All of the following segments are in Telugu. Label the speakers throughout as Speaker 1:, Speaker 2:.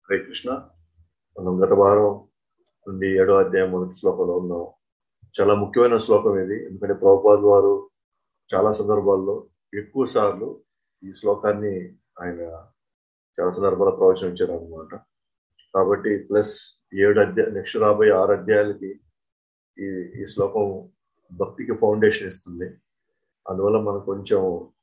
Speaker 1: హరే కృష్ణ మనం గత వారం నుండి ఏడో అధ్యాయం మొదటి శ్లోకంలో ఉన్నాం చాలా ముఖ్యమైన శ్లోకం ఇది ఎందుకంటే ప్రభుపాద్ వారు చాలా సందర్భాల్లో ఎక్కువ సార్లు ఈ శ్లోకాన్ని ఆయన చాలా సందర్భాల్లో ప్రవచనించారు అనమాట కాబట్టి ప్లస్ ఏడు అధ్యాయ నెక్స్ట్ రాబోయే ఆరు అధ్యాయాలకి ఈ ఈ శ్లోకం భక్తికి ఫౌండేషన్ ఇస్తుంది అందువల్ల మనం కొంచెం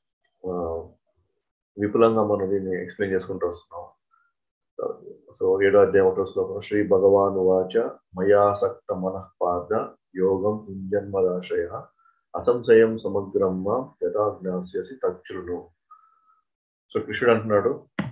Speaker 1: విపులంగా మనం దీన్ని ఎక్స్ప్లెయిన్ చేసుకుంటూ వస్తున్నాం సో ఏడో అధ్యాయం ఒకటో శ్లోకం శ్రీ భగవాన్ వాచ మయాసక్త మనఃపాద యోగం ఇంజన్మదాశయ అసంశయం సమగ్రమ్మ యథాజ్ఞాస్యసి తక్షును సో కృష్ణుడు అంటున్నాడు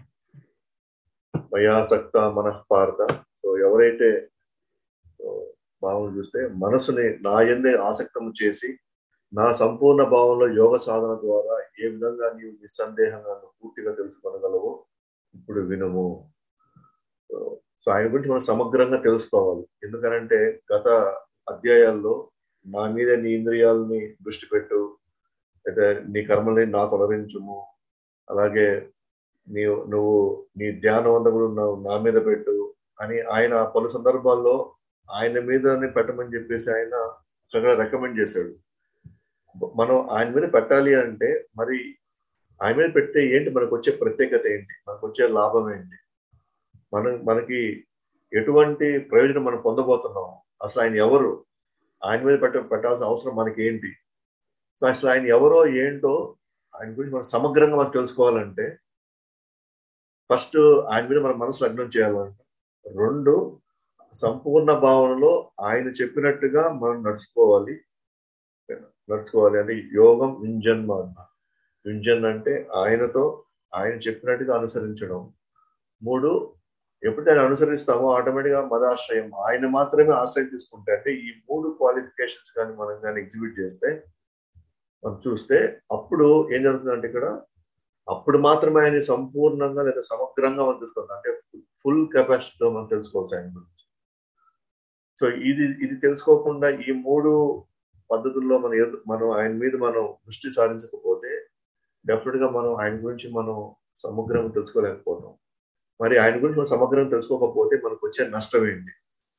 Speaker 1: మయాసక్త మనఃపార్థ సో ఎవరైతే భావం చూస్తే మనసుని నా ఎందే ఆసక్తము చేసి నా సంపూర్ణ భావంలో యోగ సాధన ద్వారా ఏ విధంగా నీవు నిస్సందేహంగా పూర్తిగా తెలుసుకొనగలవో ఇప్పుడు వినుము సో ఆయన గురించి మనం సమగ్రంగా తెలుసుకోవాలి ఎందుకనంటే గత అధ్యాయాల్లో నా మీద నీ ఇంద్రియాలని దృష్టి పెట్టు అయితే నీ కర్మల్ని నాకు అనురించుము అలాగే నీ నువ్వు నీ ధ్యానం అంతా కూడా ఉన్నావు నా మీద పెట్టు అని ఆయన పలు సందర్భాల్లో ఆయన మీదనే పెట్టమని చెప్పేసి ఆయన చక్కగా రికమెండ్ చేశాడు మనం ఆయన మీద పెట్టాలి అంటే మరి ఆయన మీద పెడితే ఏంటి మనకు వచ్చే ప్రత్యేకత ఏంటి మనకు వచ్చే లాభం ఏంటి మనం మనకి ఎటువంటి ప్రయోజనం మనం పొందబోతున్నాం అసలు ఆయన ఎవరు ఆయన మీద పెట్ట పెట్టాల్సిన అవసరం మనకి ఏంటి సో అసలు ఆయన ఎవరో ఏంటో ఆయన గురించి మనం సమగ్రంగా మనం తెలుసుకోవాలంటే ఫస్ట్ ఆయన మీద మన మనసు లగ్నం చేయాలంటే రెండు సంపూర్ణ భావనలో ఆయన చెప్పినట్టుగా మనం నడుచుకోవాలి నడుచుకోవాలి అంటే యోగం ఇంజన్మ అన్న ఇంజన్ అంటే ఆయనతో ఆయన చెప్పినట్టుగా అనుసరించడం మూడు ఎప్పుడైతే ఆయన అనుసరిస్తామో ఆటోమేటిక్గా మదాశ్రయం ఆయన మాత్రమే ఆశ్రయం తీసుకుంటే అంటే ఈ మూడు క్వాలిఫికేషన్స్ కానీ మనం కానీ ఎగ్జిబిట్ చేస్తే మనం చూస్తే అప్పుడు ఏం జరుగుతుందంటే ఇక్కడ అప్పుడు మాత్రమే ఆయన సంపూర్ణంగా లేదా సమగ్రంగా మనం తెలుసుకుంటాం అంటే ఫుల్ కెపాసిటీతో మనం తెలుసుకోవచ్చు ఆయన గురించి సో ఇది ఇది తెలుసుకోకుండా ఈ మూడు పద్ధతుల్లో మనం మనం ఆయన మీద మనం దృష్టి సాధించకపోతే డెఫినెట్ గా మనం ఆయన గురించి మనం సమగ్రంగా తెలుసుకోలేకపోతాం మరి ఆయన గురించి మనం సమగ్రంగా తెలుసుకోకపోతే మనకు వచ్చే నష్టం ఏంటి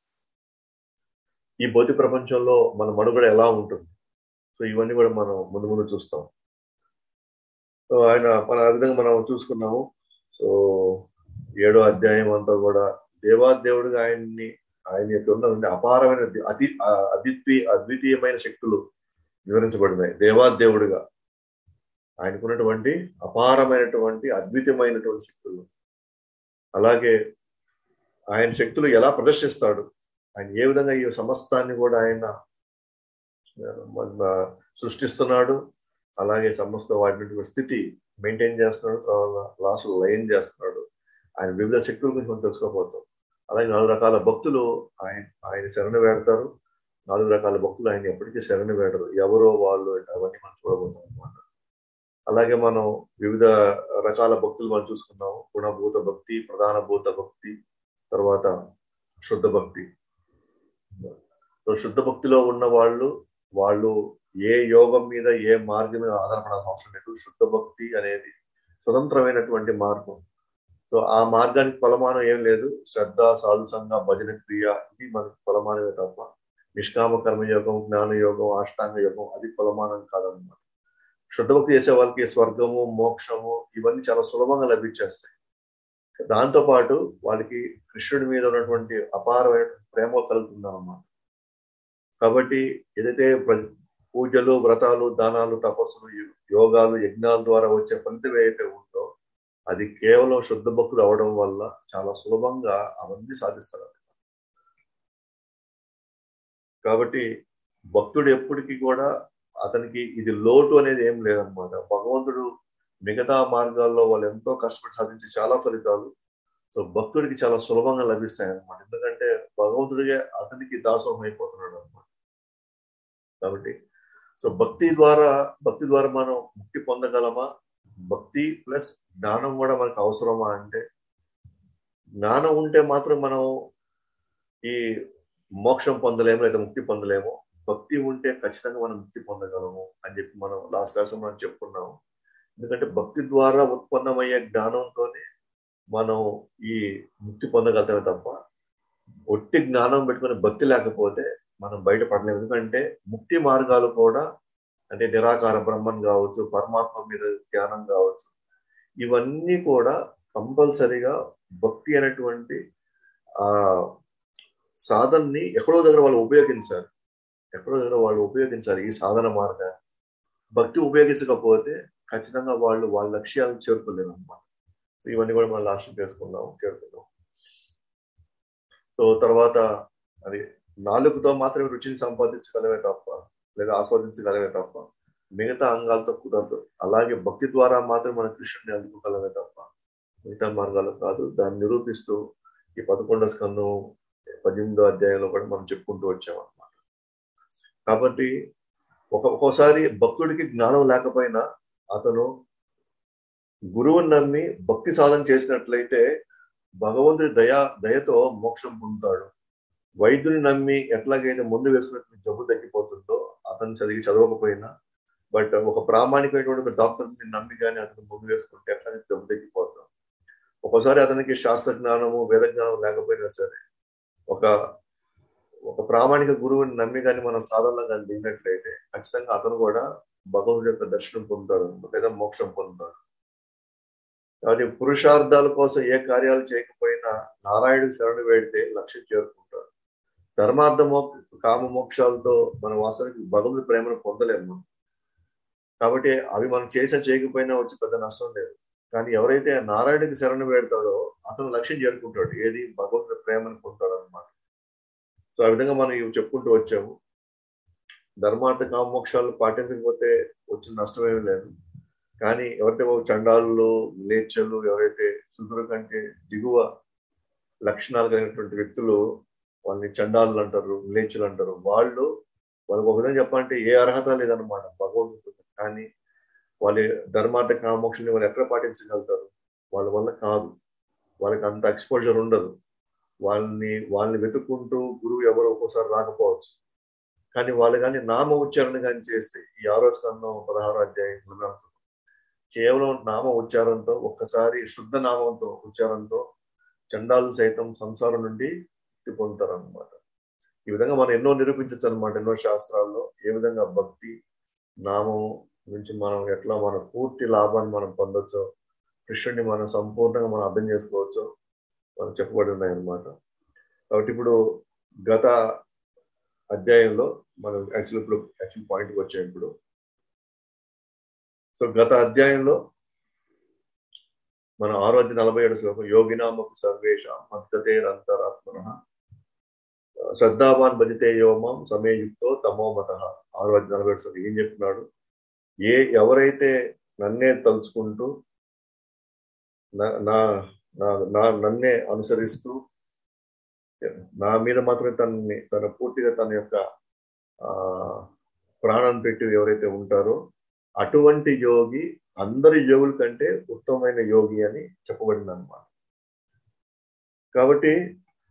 Speaker 1: ఈ భౌతిక ప్రపంచంలో మన మనుగడ ఎలా ఉంటుంది సో ఇవన్నీ కూడా మనం ముందు ముందు చూస్తాం సో ఆయన మన ఆ విధంగా మనం చూసుకున్నాము సో ఏడో అధ్యాయం అంతా కూడా దేవాదేవుడిగా ఆయన్ని ఆయన యొక్క ఉన్న అపారమైన అతి అద్వితీయ అద్వితీయమైన శక్తులు వివరించబడినాయి దేవాదేవుడిగా ఆయనకున్నటువంటి అపారమైనటువంటి అద్వితీయమైనటువంటి శక్తులు అలాగే ఆయన శక్తులు ఎలా ప్రదర్శిస్తాడు ఆయన ఏ విధంగా ఈ సమస్తాన్ని కూడా ఆయన సృష్టిస్తున్నాడు అలాగే సమస్త వాటి స్థితి మెయింటైన్ చేస్తున్నాడు తర్వాత లాస్ట్ లైన్ చేస్తున్నాడు ఆయన వివిధ శక్తుల గురించి మనం తెలుసుకోబోతాం అలాగే నాలుగు రకాల భక్తులు ఆయన ఆయన శరణ వేడతారు నాలుగు రకాల భక్తులు ఆయన ఎప్పటికీ శరణ వేడరు ఎవరో వాళ్ళు అవన్నీ మనం చూడబోతాం అనమాట అలాగే మనం వివిధ రకాల భక్తులు మనం చూసుకున్నాము గుణభూత భక్తి ప్రధాన భూత భక్తి తర్వాత శుద్ధ భక్తి శుద్ధ భక్తిలో ఉన్న వాళ్ళు వాళ్ళు ఏ యోగం మీద ఏ మార్గం మీద ఆధారపడాల్సిన అవసరం లేదు శుద్ధ భక్తి అనేది స్వతంత్రమైనటువంటి మార్గం సో ఆ మార్గానికి కొలమానం ఏం లేదు శ్రద్ధ సాధుసంగ భజన క్రియ ఇది మనకి కొలమానమే తప్ప నిష్కామ కర్మయోగం జ్ఞాన యోగం అష్టాంగ యోగం అది కొలమానం కాదనమాట శుద్ధభక్తి చేసే వాళ్ళకి స్వర్గము మోక్షము ఇవన్నీ చాలా సులభంగా లభించేస్తాయి దాంతో పాటు వాళ్ళకి కృష్ణుడి మీద ఉన్నటువంటి అపారమైన ప్రేమ కలుగుతుందన్నమాట కాబట్టి ఏదైతే పూజలు వ్రతాలు దానాలు తపస్సులు యోగాలు యజ్ఞాల ద్వారా వచ్చే ఫలితం ఏదైతే ఉందో అది కేవలం శుద్ధ భక్తులు అవడం వల్ల చాలా సులభంగా అవన్నీ సాధిస్తారు కాబట్టి భక్తుడు ఎప్పటికీ కూడా అతనికి ఇది లోటు అనేది ఏం లేదనమాట భగవంతుడు మిగతా మార్గాల్లో వాళ్ళు ఎంతో కష్టపడి సాధించే చాలా ఫలితాలు సో భక్తుడికి చాలా సులభంగా లభిస్తాయి అనమాట ఎందుకంటే భగవంతుడిగా అతనికి దాసోహం అయిపోతున్నాడు అనమాట కాబట్టి సో భక్తి ద్వారా భక్తి ద్వారా మనం ముక్తి పొందగలమా భక్తి ప్లస్ జ్ఞానం కూడా మనకు అవసరమా అంటే జ్ఞానం ఉంటే మాత్రం మనం ఈ మోక్షం పొందలేము లేదా ముక్తి పొందలేము భక్తి ఉంటే ఖచ్చితంగా మనం ముక్తి పొందగలము అని చెప్పి మనం లాస్ట్ క్లాస్ మనం చెప్పుకున్నాము ఎందుకంటే భక్తి ద్వారా ఉత్పన్నమయ్యే జ్ఞానంతోనే మనం ఈ ముక్తి పొందగలుగుతామే తప్ప ఒట్టి జ్ఞానం పెట్టుకుని భక్తి లేకపోతే మనం బయటపడలేము ఎందుకంటే ముక్తి మార్గాలు కూడా అంటే నిరాకార బ్రహ్మం కావచ్చు పరమాత్మ మీద ధ్యానం కావచ్చు ఇవన్నీ కూడా కంపల్సరిగా భక్తి అనేటువంటి ఆ సాధనని ఎక్కడో దగ్గర వాళ్ళు ఉపయోగించాలి ఎక్కడో దగ్గర వాళ్ళు ఉపయోగించాలి ఈ సాధన మార్గాన్ని భక్తి ఉపయోగించకపోతే ఖచ్చితంగా వాళ్ళు వాళ్ళ లక్ష్యాలను చేరుకోలేరు అనమాట సో ఇవన్నీ కూడా మనం లాస్ట్ చేసుకున్నాం చేరుకున్నాం సో తర్వాత అది నాలుగుతో మాత్రమే రుచిని సంపాదించగలమే తప్ప లేదా ఆస్వాదించగలమే తప్ప మిగతా అంగాలతో కుదరదు అలాగే భక్తి ద్వారా మాత్రం మన కృష్ణుడిని అందుకోగలమే తప్ప మిగతా మార్గాలు కాదు దాన్ని నిరూపిస్తూ ఈ పదకొండో స్కందం పద్దెనిమిదో అధ్యాయంలో కూడా మనం చెప్పుకుంటూ వచ్చాం అనమాట కాబట్టి ఒక ఒక్కోసారి భక్తుడికి జ్ఞానం లేకపోయినా అతను గురువుని నమ్మి భక్తి సాధన చేసినట్లయితే భగవంతుడి దయా దయతో మోక్షం పొందుతాడు వైద్యుని నమ్మి ఎట్లాగైతే ముందు వేసుకున్నట్టు జబ్బు తగ్గిపోతుందో అతను చదివి చదవకపోయినా బట్ ఒక ప్రామాణికమైనటువంటి ఒక డాక్టర్ని నమ్మి కానీ అతను ముందు వేసుకుంటే ఎట్లాగైతే జబ్బు తగ్గిపోతాం ఒకసారి అతనికి శాస్త్ర జ్ఞానము వేద జ్ఞానం లేకపోయినా సరే ఒక ఒక ప్రామాణిక గురువుని నమ్మి కానీ మనం సాధనలో కానీ దిగినట్లయితే ఖచ్చితంగా అతను కూడా భగవంతుడి యొక్క దర్శనం పొందుతాడు లేదా మోక్షం పొందుతాడు కాబట్టి పురుషార్థాల కోసం ఏ కార్యాలు చేయకపోయినా నారాయణుడికి శరణు వేడితే లక్ష్యం చేరుకుంటాడు ధర్మార్థ మోక్ష కామ మోక్షాలతో మన వాసనకి భగవంతుడి ప్రేమను పొందలేము మనం కాబట్టి అవి మనం చేసినా చేయకపోయినా వచ్చి పెద్ద నష్టం లేదు కానీ ఎవరైతే నారాయణుడికి శరణు వేడతాడో అతను లక్ష్యం చేరుకుంటాడు ఏది భగవంతుడి ప్రేమను పొందుతాడు అనమాట సో ఆ విధంగా మనం ఇవి చెప్పుకుంటూ వచ్చాము ధర్మార్థ కామోక్షాలు పాటించకపోతే వచ్చిన నష్టం ఏమీ లేదు కానీ ఎవరైతే చండాలు లేచలు ఎవరైతే సుదుర కంటే దిగువ లక్షణాలు కలిగినటువంటి వ్యక్తులు వాళ్ళని చండాలు అంటారు లేచులు అంటారు వాళ్ళు వాళ్ళకి ఒక విధంగా చెప్పాలంటే ఏ అర్హత లేదనమాట భగవంతుడు కానీ వాళ్ళ ధర్మార్థ కామోక్షని వాళ్ళు ఎక్కడ పాటించగలుగుతారు వాళ్ళ వల్ల కాదు వాళ్ళకి అంత ఎక్స్పోజర్ ఉండదు వాళ్ళని వాళ్ళని వెతుక్కుంటూ గురువు ఎవరు ఒక్కోసారి రాకపోవచ్చు కానీ వాళ్ళు కానీ నామ ఉచ్చారణ కానీ చేస్తే ఈ ఆరో స్కందం పదహారో అధ్యాయం కేవలం నామ ఉచ్చారంతో ఒక్కసారి శుద్ధ నామంతో ఉచ్చారంతో చండాలు సైతం సంసారం నుండి ముక్తి పొందుతారు అనమాట ఈ విధంగా మనం ఎన్నో నిరూపించచ్చు అనమాట ఎన్నో శాస్త్రాల్లో ఏ విధంగా భక్తి నామం నుంచి మనం ఎట్లా మన పూర్తి లాభాన్ని మనం పొందొచ్చో కృష్ణుడిని మనం సంపూర్ణంగా మనం అర్థం చేసుకోవచ్చో మనకు చెప్పబడి ఉన్నాయి అన్నమాట కాబట్టి ఇప్పుడు గత అధ్యాయంలో మనం యాక్చువల్ ఇప్పుడు యాక్చువల్ పాయింట్కి వచ్చాం ఇప్పుడు సో గత అధ్యాయంలో మన ఆరోగ్య నలభై ఏడు శ్లోకం యోగినామకు సర్వేష మద్దతేరంతరాత్మన శ్రద్ధావాన్ భజితే యోమం సమయయుక్తో తమోమత ఆరోగ్య నలభై ఏడు శ్లోకం ఏం చెప్తున్నాడు ఏ ఎవరైతే నన్నే తలుచుకుంటూ నా నా నన్నే అనుసరిస్తూ నా మీద మాత్రమే తనని తన పూర్తిగా తన యొక్క ఆ ప్రాణం పెట్టి ఎవరైతే ఉంటారో అటువంటి యోగి అందరి యోగుల కంటే ఉత్తమమైన యోగి అని చెప్పబడింది అనమాట కాబట్టి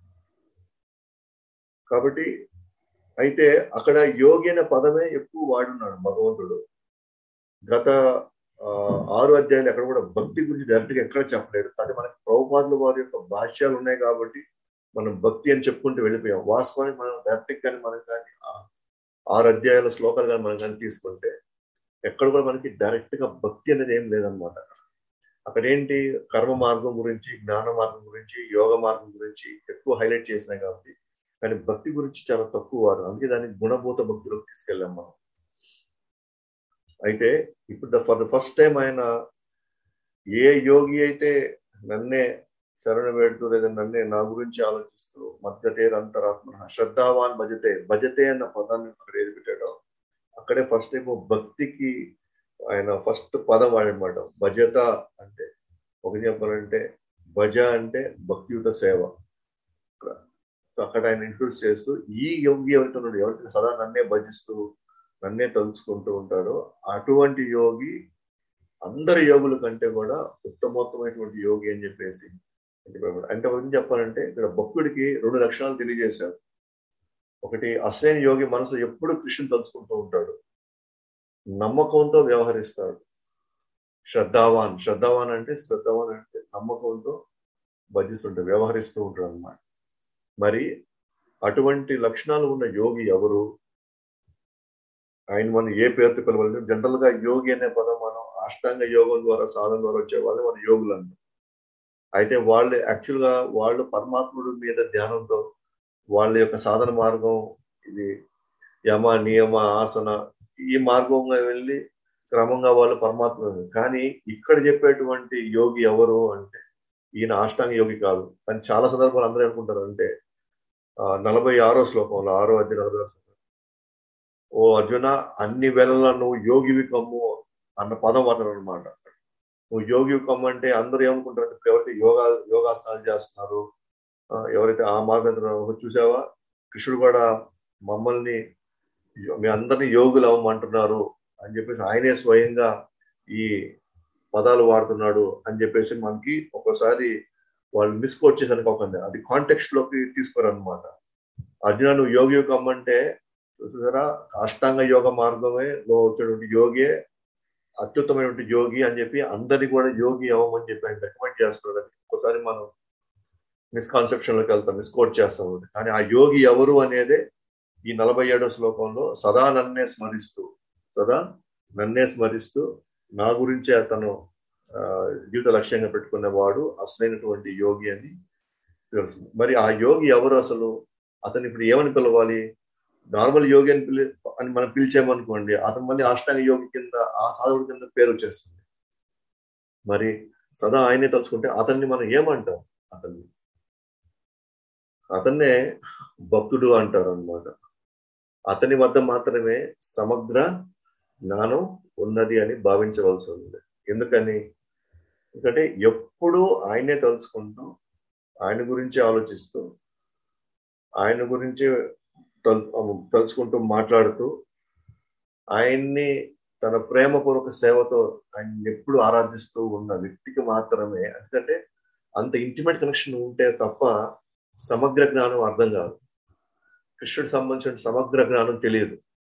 Speaker 1: కాబట్టి అయితే అక్కడ యోగి అనే పదమే ఎక్కువ వాడున్నాడు భగవంతుడు గత ఆరు అధ్యాయులు ఎక్కడ కూడా భక్తి గురించి డైరెక్ట్గా ఎక్కడ చెప్పలేదు కానీ మనకి ప్రభుపాదుల వారి యొక్క భాష్యాలు ఉన్నాయి కాబట్టి మనం భక్తి అని చెప్పుకుంటూ వెళ్ళిపోయాం వాస్తవానికి మనం డైరెక్ట్ కానీ మనం కానీ ఆరు అధ్యాయాల శ్లోకాలు కానీ మనం కానీ తీసుకుంటే ఎక్కడ కూడా మనకి డైరెక్ట్ గా భక్తి అనేది ఏం లేదనమాట అక్కడ ఏంటి కర్మ మార్గం గురించి జ్ఞాన మార్గం గురించి యోగ మార్గం గురించి ఎక్కువ హైలైట్ చేసినాయి కాబట్టి కానీ భక్తి గురించి చాలా తక్కువ వారు అందుకే దాన్ని గుణభూత భక్తులకు తీసుకెళ్ళాం మనం అయితే ఇప్పుడు ఫర్ ద ఫస్ట్ టైం ఆయన ఏ యోగి అయితే నన్నే శరణ వేడుతూ లేదా నన్నే నా గురించి ఆలోచిస్తూ మద్దతే అంతరాత్మ శ్రద్ధావాన్ భజతే భజతే అన్న పదాన్ని అక్కడ ఏది పెట్టాడో అక్కడే ఫస్ట్ టైం భక్తికి ఆయన ఫస్ట్ పదం వాడనమాట భజత అంటే ఒక చెప్పాలంటే భజ అంటే భక్తియుత సేవ సో అక్కడ ఆయన ఇంట్రొడ్యూస్ చేస్తూ ఈ యోగి ఎవరితో ఉన్నాడు ఎవరికి సదా నన్నే భజిస్తూ నన్నే తలుచుకుంటూ ఉంటాడో అటువంటి యోగి అందరి యోగుల కంటే కూడా ఉత్తమోత్తమైనటువంటి యోగి అని చెప్పేసి అంటే ఏం చెప్పాలంటే ఇక్కడ భక్తుడికి రెండు లక్షణాలు తెలియజేశారు ఒకటి అసలైన యోగి మనసు ఎప్పుడు కృష్ణుని తలుచుకుంటూ ఉంటాడు నమ్మకంతో వ్యవహరిస్తాడు శ్రద్ధావాన్ శ్రద్ధావాన్ అంటే శ్రద్ధావాన్ అంటే నమ్మకంతో భజిస్తుంటాడు వ్యవహరిస్తూ ఉంటాడు అనమాట మరి అటువంటి లక్షణాలు ఉన్న యోగి ఎవరు ఆయన మనం ఏ పేరుతో పిలవాలి జనరల్ గా యోగి అనే పదం మనం అష్టాంగ యోగం ద్వారా సాధన ద్వారా వచ్చే వాళ్ళు మన యోగులు అంటాం అయితే వాళ్ళు యాక్చువల్ గా వాళ్ళు పరమాత్ముడు మీద ధ్యానంతో వాళ్ళ యొక్క సాధన మార్గం ఇది యమ నియమ ఆసన ఈ మార్గంగా వెళ్ళి క్రమంగా వాళ్ళు పరమాత్మ కానీ ఇక్కడ చెప్పేటువంటి యోగి ఎవరు అంటే ఈయన అష్టాంగ యోగి కాదు కానీ చాలా సందర్భాలు అందరూ అనుకుంటారు అంటే నలభై ఆరో శ్లోకంలో ఆరో అధ్యయ నలభై ఆరో శ్లోకం ఓ అర్జున అన్ని వేళల్లో నువ్వు యోగివి కమ్ము అన్న పదం వాడతారు అనమాట నువ్వు యోగి కమ్ము అంటే అందరూ ఏమనుకుంటారు ఎవరైతే యోగా యోగాసనాలు చేస్తున్నారు ఎవరైతే ఆ మార్గం చూసావా కృష్ణుడు కూడా మమ్మల్ని మీ అందరినీ యోగులు అవ్వమంటున్నారు అని చెప్పేసి ఆయనే స్వయంగా ఈ పదాలు వాడుతున్నాడు అని చెప్పేసి మనకి ఒకసారి వాళ్ళు మిస్కోట్ చేసానికి ఒక అది కాంటెక్స్ట్ లోకి తీసుకోరనమాట అర్జున నువ్వు యోగి యుగం అంటే చూసారా అష్టాంగ యోగ మార్గమే వచ్చేటువంటి యోగే అత్యుత్తమైనటువంటి యోగి అని చెప్పి అందరినీ కూడా యోగి అవ్వమని చెప్పి ఆయన రికమెండ్ చేస్తున్నాడు ఒకసారి మనం మిస్కాన్సెప్షన్ లోకి వెళ్తాం మిస్కోట్ చేస్తాం కానీ ఆ యోగి ఎవరు అనేదే ఈ నలభై ఏడో శ్లోకంలో సదా నన్నే స్మరిస్తూ సదా నన్నే స్మరిస్తూ నా గురించే అతను జీవిత లక్ష్యంగా పెట్టుకునేవాడు అసలైనటువంటి యోగి అని తెలుసు మరి ఆ యోగి ఎవరు అసలు అతను ఇప్పుడు ఏమని పిలవాలి నార్మల్ యోగి అని పిలి అని మనం పిలిచామనుకోండి అతను మళ్ళీ అష్టాంగ యోగి కింద ఆ సాధుడు కింద పేరు వచ్చేస్తుంది మరి సదా ఆయనే తలుచుకుంటే అతన్ని మనం ఏమంటాం అతన్ని అతన్నే భక్తుడు అంటారు అనమాట అతని వద్ద మాత్రమే సమగ్ర జ్ఞానం ఉన్నది అని భావించవలసి ఉంది ఎందుకని ఎందుకంటే ఎప్పుడూ ఆయనే తలుచుకుంటూ ఆయన గురించి ఆలోచిస్తూ ఆయన గురించి తలుచుకుంటూ మాట్లాడుతూ ఆయన్ని తన ప్రేమపూర్వక సేవతో ఆయన ఎప్పుడు ఆరాధిస్తూ ఉన్న వ్యక్తికి మాత్రమే ఎందుకంటే అంత ఇంటిమేట్ కనెక్షన్ ఉంటే తప్ప సమగ్ర జ్ఞానం అర్థం కాదు కృష్ణుడికి సంబంధించిన సమగ్ర జ్ఞానం తెలియదు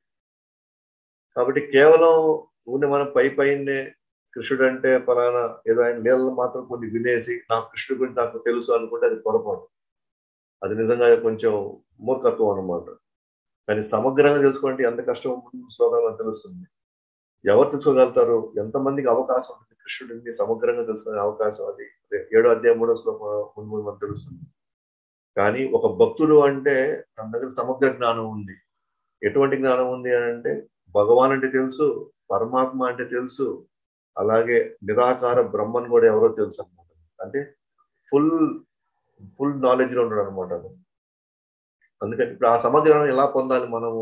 Speaker 1: కాబట్టి కేవలం ఊరిని మనం పై పైనే కృష్ణుడు అంటే పలానా ఏదో ఆయన నీళ్ళని మాత్రం కొన్ని వినేసి నాకు కృష్ణుడి గురించి నాకు తెలుసు అనుకుంటే అది పొరపాటు అది నిజంగా కొంచెం మూర్ఖత్వం అనమాట కానీ సమగ్రంగా తెలుసుకోండి ఎంత కష్టం శ్లోకంగా తెలుస్తుంది ఎవరు తెలుసుకోగలుగుతారు ఎంతమందికి అవకాశం ఉంటుంది కృష్ణుడిని సమగ్రంగా తెలుసుకునే అవకాశం అది ఏడో అధ్యాయం మూడో శ్లోకం ముందు మనకు తెలుస్తుంది కానీ ఒక భక్తుడు అంటే తన దగ్గర సమగ్ర జ్ఞానం ఉంది ఎటువంటి జ్ఞానం ఉంది అని అంటే భగవాన్ అంటే తెలుసు పరమాత్మ అంటే తెలుసు అలాగే నిరాకార బ్రహ్మన్ కూడా ఎవరో తెలుసు అనమాట అంటే ఫుల్ ఫుల్ నాలెడ్జ్ లో ఉన్నాడు అనమాట అందుకని ఇప్పుడు ఆ సమగ్రాన్ని ఎలా పొందాలి మనము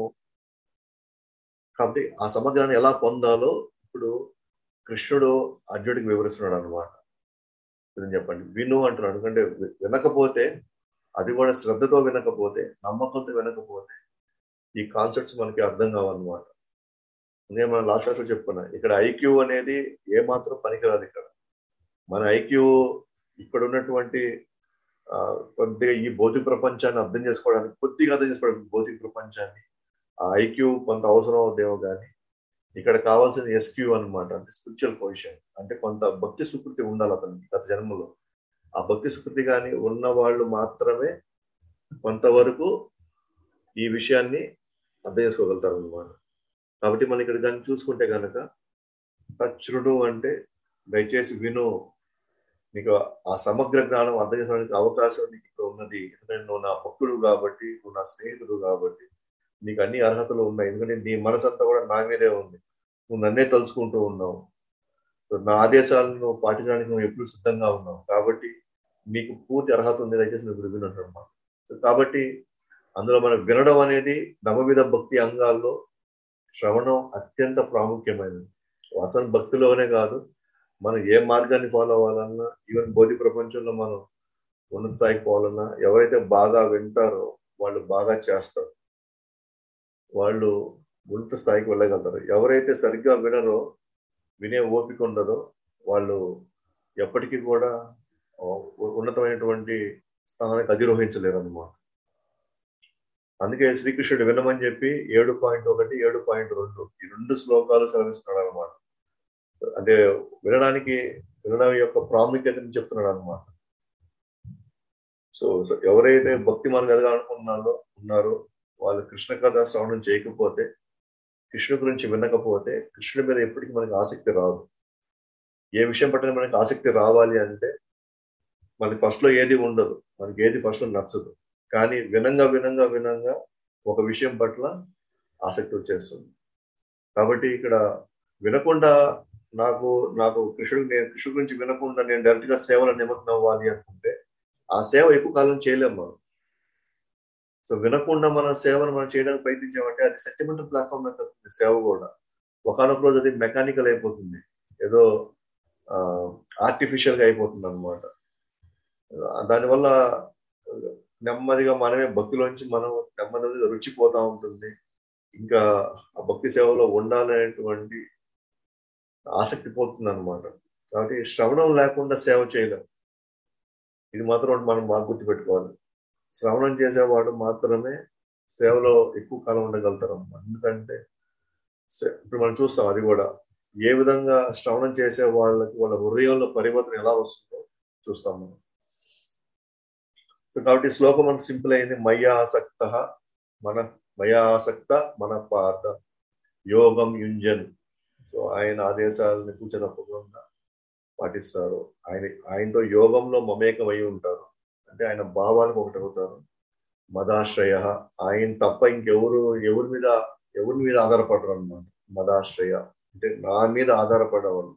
Speaker 1: కాబట్టి ఆ సమగ్రాన్ని ఎలా పొందాలో ఇప్పుడు కృష్ణుడు అర్జునుడికి వివరిస్తున్నాడు అనమాట చెప్పండి విను అంటున్నాడు ఎందుకంటే వినకపోతే అది కూడా శ్రద్ధతో వినకపోతే నమ్మకంతో వినకపోతే ఈ కాన్సెప్ట్స్ మనకి అర్థం కావన్నమాట నేను మన లాస్ట్ క్లాస్లో చెప్పుకున్నా ఇక్కడ ఐక్యూ అనేది ఏ మాత్రం పనికిరాదు ఇక్కడ మన ఐక్యూ ఇక్కడ ఉన్నటువంటి కొద్దిగా ఈ భౌతిక ప్రపంచాన్ని అర్థం చేసుకోవడానికి కొద్దిగా అర్థం చేసుకోవడానికి భౌతిక ప్రపంచాన్ని ఆ ఐక్యూ కొంత అవసరం అవుదేమో కానీ ఇక్కడ కావాల్సిన ఎస్క్యూ అనమాట అంటే స్పిరిచువల్ పొజిషన్ అంటే కొంత భక్తి సుకృతి ఉండాలి అతనికి గత జన్మలో ఆ భక్తి సుకృతి కానీ ఉన్న వాళ్ళు మాత్రమే కొంతవరకు ఈ విషయాన్ని అర్థం చేసుకోగలుగుతారు అనమాట కాబట్టి మనం ఇక్కడ కానీ చూసుకుంటే కనుక తచ్చుడు అంటే దయచేసి విను నీకు ఆ సమగ్ర జ్ఞానం అర్థం చేసుకోవడానికి అవకాశం నీకు ఇక్కడ ఉన్నది ఎందుకంటే నువ్వు నా భక్తుడు కాబట్టి నువ్వు నా స్నేహితుడు కాబట్టి నీకు అన్ని అర్హతలు ఉన్నాయి ఎందుకంటే నీ మనసు అంతా కూడా నా మీదే ఉంది నువ్వు నన్నే తలుచుకుంటూ ఉన్నావు నా ఆదేశాలను పాటించడానికి నువ్వు ఎప్పుడు సిద్ధంగా ఉన్నావు కాబట్టి నీకు పూర్తి అర్హత ఉంది దయచేసి నువ్వు వినంటారు అన్నమాట కాబట్టి అందులో మనం వినడం అనేది నవవిధ భక్తి అంగాల్లో శ్రవణం అత్యంత ప్రాముఖ్యమైనది అసలు భక్తిలోనే కాదు మనం ఏ మార్గాన్ని ఫాలో అవ్వాలన్నా ఈవెన్ బోధి ప్రపంచంలో మనం ఉన్నత స్థాయికి పోవాలన్నా ఎవరైతే బాగా వింటారో వాళ్ళు బాగా చేస్తారు వాళ్ళు ఉన్నత స్థాయికి వెళ్ళగలుగుతారు ఎవరైతే సరిగ్గా వినరో వినే ఓపిక ఉండదో వాళ్ళు ఎప్పటికీ కూడా ఉన్నతమైనటువంటి స్థానానికి అధిరోహించలేరు అనమాట అందుకే శ్రీకృష్ణుడు వినమని చెప్పి ఏడు పాయింట్ ఒకటి ఏడు పాయింట్ రెండు ఈ రెండు శ్లోకాలు సెలవిస్తున్నాడు అనమాట అంటే వినడానికి వినడం యొక్క ప్రాముఖ్యతని చెప్తున్నాడు అనమాట సో సో ఎవరైతే భక్తి మార్గం ఎదగాలనుకున్నారో ఉన్నారో వాళ్ళు కృష్ణ కథ శ్రవణం చేయకపోతే కృష్ణుడి గురించి వినకపోతే కృష్ణుడి మీద ఎప్పటికీ మనకి ఆసక్తి రాదు ఏ విషయం పట్ల మనకి ఆసక్తి రావాలి అంటే మనకి ఫస్ట్ లో ఏది ఉండదు మనకి ఏది ఫస్ట్ లో నచ్చదు కానీ వినంగా వినంగా వినంగా ఒక విషయం పట్ల ఆసక్తి వచ్చేస్తుంది కాబట్టి ఇక్కడ వినకుండా నాకు నాకు కృష్ణుడు నేను కృష్ణుడి గురించి వినకుండా నేను డైరెక్ట్ గా సేవలో నిమగ్నం అవ్వాలి అనుకుంటే ఆ సేవ ఎక్కువ కాలం చేయలేము మనం సో వినకుండా మన సేవను మనం చేయడానికి ప్రయత్నించామంటే అది సెంటిమెంటల్ ప్లాట్ఫామ్ మీద సేవ కూడా ఒకనొక రోజు అది మెకానికల్ అయిపోతుంది ఏదో ఆర్టిఫిషియల్ గా అయిపోతుంది అనమాట దానివల్ల నెమ్మదిగా మనమే భక్తిలోంచి మనం నెమ్మదిగా రుచిపోతా ఉంటుంది ఇంకా ఆ భక్తి సేవలో ఉండాలనేటువంటి ఆసక్తి పోతుంది అనమాట కాబట్టి శ్రవణం లేకుండా సేవ చేయలేం ఇది మాత్రం మనం బాగా గుర్తుపెట్టుకోవాలి శ్రవణం చేసేవాడు మాత్రమే సేవలో ఎక్కువ కాలం ఉండగలుగుతారు ఎందుకంటే ఇప్పుడు మనం చూస్తాం అది కూడా ఏ విధంగా శ్రవణం చేసే వాళ్ళకి వాళ్ళ హృదయంలో పరివర్తన ఎలా వస్తుందో చూస్తాం మనం సో కాబట్టి శ్లోకం మనకు సింపుల్ అయింది మయ్యాసక్త మన మయాసక్త మన పాత యోగం యుంజన్ సో ఆయన ఆదేశాలను కూర్చోనప్పకుండా పాటిస్తారు ఆయన ఆయనతో యోగంలో మమేకం అయి ఉంటారు అంటే ఆయన భావాలకు ఒకటి అవుతారు మదాశ్రయ ఆయన తప్ప ఇంకెవరు ఎవరి మీద ఎవరి మీద ఆధారపడరు అనమాట మదాశ్రయ అంటే నా మీద ఆధారపడేవాళ్ళు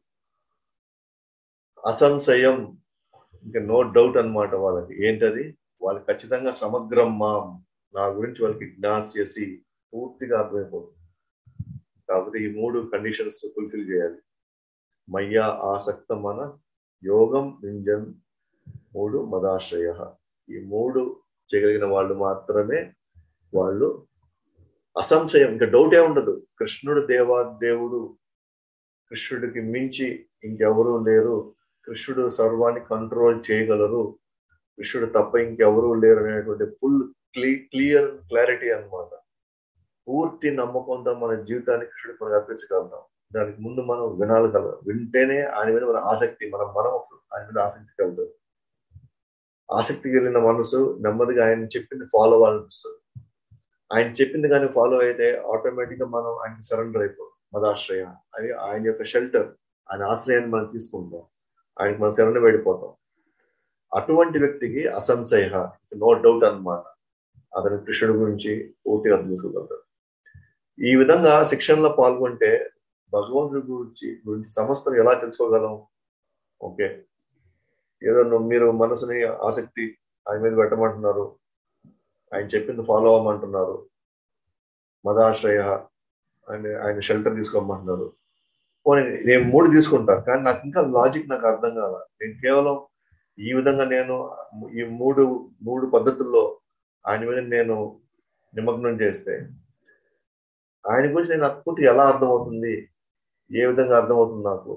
Speaker 1: అసంశయం ఇంకా నో డౌట్ అనమాట వాళ్ళకి ఏంటది వాళ్ళు ఖచ్చితంగా సమగ్రం మాం నా గురించి వాళ్ళకి జ్ఞాస్యసి పూర్తిగా అర్థమైపోతుంది కాబట్టి ఈ మూడు కండిషన్స్ ఫుల్ఫిల్ చేయాలి మయ్యా ఆసక్త మన యోగం నింజన్ మూడు మదాశ్రయ ఈ మూడు చేయగలిగిన వాళ్ళు మాత్రమే వాళ్ళు అసంశయం ఇంకా డౌటే ఉండదు కృష్ణుడు దేవాదేవుడు కృష్ణుడికి మించి ఇంకెవరూ లేరు కృష్ణుడు సర్వాన్ని కంట్రోల్ చేయగలరు కృష్ణుడు తప్ప ఇంకెవరూ లేరు అనేటువంటి ఫుల్ క్లీ క్లియర్ క్లారిటీ అనమాట పూర్తి నమ్మకంతో మన జీవితాన్ని కృష్ణుడికి మనం అర్పించగలుగుతాం దానికి ముందు మనం వినాలగలం వింటేనే ఆయన మీద మన ఆసక్తి మన మనం ఆయన మీద ఆసక్తి కలుగుతుంది ఆసక్తి కలిగిన మనసు నెమ్మదిగా ఆయన చెప్పింది ఫాలో అవ్వాలనిపిస్తుంది ఆయన చెప్పింది కానీ ఫాలో అయితే ఆటోమేటిక్ గా మనం ఆయనకి సరెండర్ అయిపోతాం మదాశ్రయ అది ఆయన యొక్క షెల్టర్ ఆయన ఆశ్రయాన్ని మనం తీసుకుంటాం ఆయనకి మనం శరణ వెళ్ళిపోతాం అటువంటి వ్యక్తికి అసంశయ నో డౌట్ అనమాట అతని కృష్ణుడి గురించి పూర్తిగా అర్థం చేసుకోగలుగుతాడు ఈ విధంగా శిక్షణలో పాల్గొంటే భగవంతుడి గురించి గురించి సమస్తం ఎలా తెలుసుకోగలం ఓకే ఏదో మీరు మనసుని ఆసక్తి ఆయన మీద పెట్టమంటున్నారు ఆయన చెప్పింది ఫాలో అవ్వమంటున్నారు మదాశ్రయ ఆయన ఆయన షెల్టర్ తీసుకోమంటున్నారు పోనీ నేను మూడు తీసుకుంటాను కానీ నాకు ఇంకా లాజిక్ నాకు అర్థం కాల నేను కేవలం ఈ విధంగా నేను ఈ మూడు మూడు పద్ధతుల్లో ఆయన మీద నేను నిమగ్నం చేస్తే ఆయన గురించి నేను నాకు పూర్తి ఎలా అర్థమవుతుంది ఏ విధంగా అర్థమవుతుంది నాకు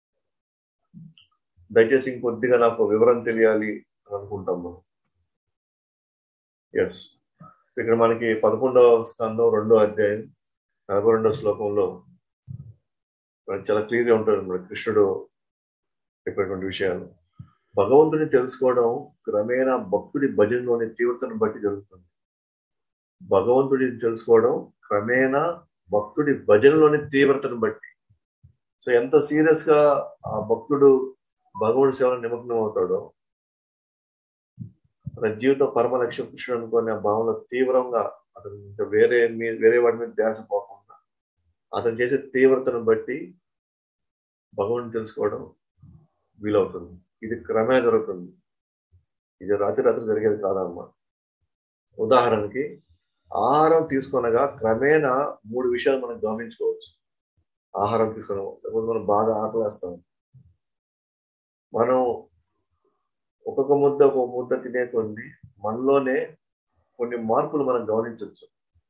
Speaker 1: దయచేసి ఇంకొద్దిగా నాకు వివరం తెలియాలి అని అనుకుంటాం మనం ఎస్ ఇక్కడ మనకి పదకొండవ స్కందం రెండో అధ్యాయం నలభై రెండో శ్లోకంలో మనకి చాలా క్లియర్గా ఉంటుంది మన కృష్ణుడు చెప్పేటువంటి విషయాలు భగవంతుని తెలుసుకోవడం క్రమేణా భక్తుడి భజనలోని తీవ్రతను బట్టి జరుగుతుంది భగవంతుడిని తెలుసుకోవడం క్రమేణా భక్తుడి భజనలోని తీవ్రతను బట్టి సో ఎంత సీరియస్ గా ఆ భక్తుడు భగవంతుడి సేవలో నిమగ్నం అవుతాడో తన జీవిత పరమ లక్ష్యం కృష్ణుడు అనుకునే ఆ భావనలో తీవ్రంగా అతను ఇంకా వేరే వేరే వాటి మీద ధ్యాస పోకుండా అతను చేసే తీవ్రతను బట్టి భగవంతుని తెలుసుకోవడం వీలవుతుంది ఇది క్రమే జరుగుతుంది ఇది రాత్రి రాత్రి జరిగేది కాదన్నమాట ఉదాహరణకి ఆహారం తీసుకొనగా క్రమేణా మూడు విషయాలు మనం గమనించుకోవచ్చు ఆహారం తీసుకుని లేకపోతే మనం బాగా ఆకలేస్తాం మనం ఒక్కొక్క ముద్ద ఒక్కొక్క ముద్ద తినే కొన్ని మనలోనే కొన్ని మార్పులు మనం గమనించవచ్చు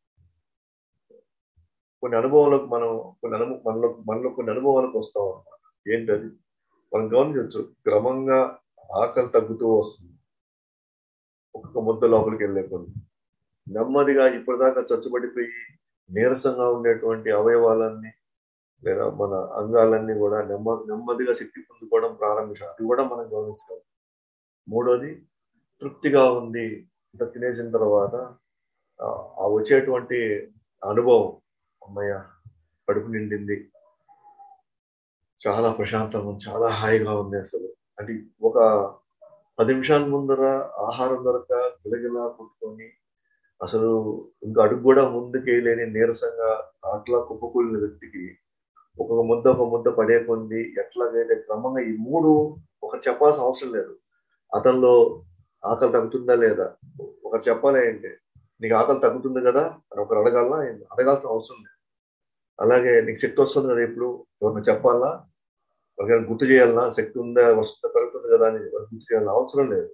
Speaker 1: కొన్ని అనుభవాలకు మనం కొన్ని అనుభవం మనలో మనలో కొన్ని అనుభవాలకు వస్తాం అనమాట ఏంటది మనం గమనించవచ్చు క్రమంగా ఆకలి తగ్గుతూ వస్తుంది ఒక్కొక్క ముద్ద లోపలికి వెళ్ళే కొన్ని నెమ్మదిగా ఇప్పటిదాకా చచ్చుబడిపోయి నీరసంగా ఉండేటువంటి అవయవాలన్నీ లేదా మన అంగాలన్నీ కూడా నెమ్మ నెమ్మదిగా శక్తి పొందుకోవడం ప్రారంభించాం అది కూడా మనం గమనిస్తాం మూడోది తృప్తిగా ఉంది ఇంత తినేసిన తర్వాత ఆ వచ్చేటువంటి అనుభవం అమ్మయ్య కడుపు నిండింది చాలా ప్రశాంతంగా చాలా హాయిగా ఉంది అసలు అంటే ఒక పది నిమిషాల ముందర ఆహారం దొరక గిలగిలా కొట్టుకొని అసలు ఇంకా అడుగు కూడా ముందుకేయలేని నీరసంగా అట్లా కుప్పకూలిన వ్యక్తికి ఒక్కొక్క ముద్ద ఒక ముద్ద పడే కొంది ఎట్లాగైతే క్రమంగా ఈ మూడు ఒక చెప్పాల్సిన అవసరం లేదు అతనిలో ఆకలి తగ్గుతుందా లేదా ఒకరు చెప్పాలి ఏంటి నీకు ఆకలి తగ్గుతుంది కదా అని ఒకరు అడగాలనా అడగాల్సిన అవసరం లేదు అలాగే నీకు శక్తి వస్తుంది కదా ఇప్పుడు ఎవరిని చెప్పాలా ఎవరికైనా గుర్తు చేయాలన్నా శక్తి ఉందా వస్తుందా కలుగుతుంది కదా అని గుర్తు చేయాలన్నా అవసరం లేదు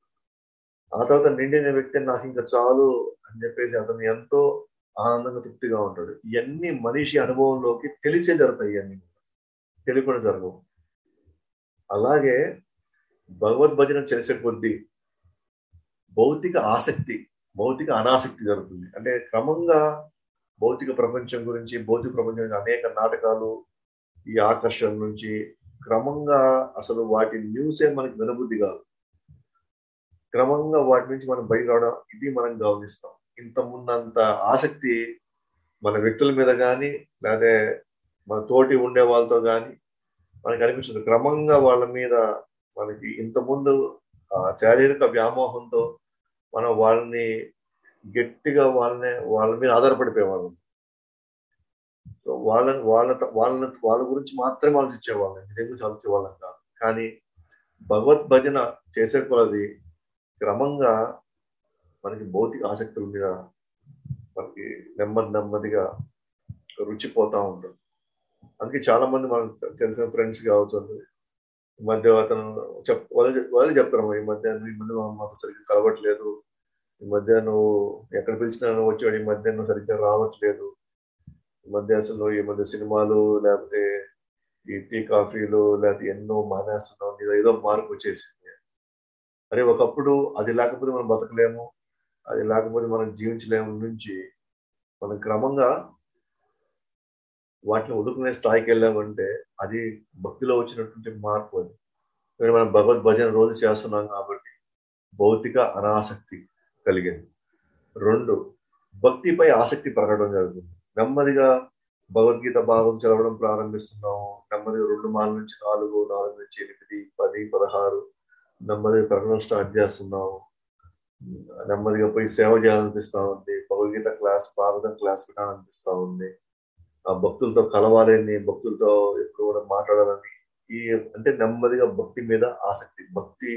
Speaker 1: ఆ తర్వాత నిండిన వ్యక్తి నాకు ఇంకా చాలు అని చెప్పేసి అతను ఎంతో ఆనందంగా తృప్తిగా ఉంటాడు ఇవన్నీ మనిషి అనుభవంలోకి తెలిసే జరుగుతాయి ఇవన్నీ తెలియకుండా జరగవు అలాగే భగవద్భజన చేసే కొద్దీ భౌతిక ఆసక్తి భౌతిక అనాసక్తి జరుగుతుంది అంటే క్రమంగా భౌతిక ప్రపంచం గురించి భౌతిక ప్రపంచం గురించి అనేక నాటకాలు ఈ ఆకర్షణ నుంచి క్రమంగా అసలు వాటి న్యూసే మనకి వినబుద్ధి కాదు క్రమంగా వాటి నుంచి మనం బయట రావడం ఇది మనం గమనిస్తాం ఇంత ముందంత ఆసక్తి మన వ్యక్తుల మీద కానీ లేదా మన తోటి ఉండే వాళ్ళతో కానీ మనకి అనిపిస్తుంది క్రమంగా వాళ్ళ మీద మనకి ఇంత ముందు శారీరక వ్యామోహంతో మనం వాళ్ళని గట్టిగా వాళ్ళని వాళ్ళ మీద ఆధారపడిపోయేవాళ్ళం సో వాళ్ళని వాళ్ళ వాళ్ళని వాళ్ళ గురించి మాత్రమే ఆలోచించేవాళ్ళం ఇదే గురించి ఆలోచించేవాళ్ళం కాదు కానీ భగవత్ భజన చేసే కొలది క్రమంగా మనకి భౌతిక ఆసక్తుల మీద మనకి నెమ్మది నెమ్మదిగా రుచిపోతా ఉంటుంది అందుకే చాలా మంది మనకు తెలిసిన ఫ్రెండ్స్ కావచ్చు ఈ మధ్య అతను చెప్ వాళ్ళు వాళ్ళు చెప్తారు ఈ మధ్య ఈ మధ్య మాకు సరిగ్గా కలవట్లేదు ఈ మధ్య నువ్వు ఎక్కడ పిలిచినా నువ్వు వచ్చాడు ఈ మధ్య నువ్వు సరిగ్గా రావట్లేదు ఈ మధ్య అసలు ఈ మధ్య సినిమాలు లేకపోతే ఈ టీ కాఫీలు లేకపోతే ఎన్నో మానేస్తున్నావు నీలో ఏదో మార్పు వచ్చేసింది అరే ఒకప్పుడు అది లేకపోతే మనం బతకలేము అది లేకపోతే మనం జీవించలేము నుంచి మనం క్రమంగా వాటిని వదులుకునే స్థాయికి వెళ్ళామంటే అది భక్తిలో వచ్చినటువంటి మార్పు అది ఇక్కడ మనం భగవద్ భజన రోజు చేస్తున్నాం కాబట్టి భౌతిక అనాసక్తి కలిగింది రెండు భక్తిపై ఆసక్తి పెరగడం జరుగుతుంది నెమ్మదిగా భగవద్గీత భాగం చదవడం ప్రారంభిస్తున్నాము నెమ్మదిగా రెండు మాల నుంచి నాలుగు నాలుగు నుంచి ఎనిమిది పది పదహారు నెమ్మదిగా పెరగడం స్టార్ట్ చేస్తున్నాము నెమ్మదిగా పోయి సేవ చేయాలనిపిస్తా ఉంది భగవద్గీత క్లాస్ ప్రార్థన క్లాస్ వినాలనిపిస్తా ఉంది ఆ భక్తులతో కలవాలని భక్తులతో ఎప్పుడు కూడా మాట్లాడాలని ఈ అంటే నెమ్మదిగా భక్తి మీద ఆసక్తి భక్తి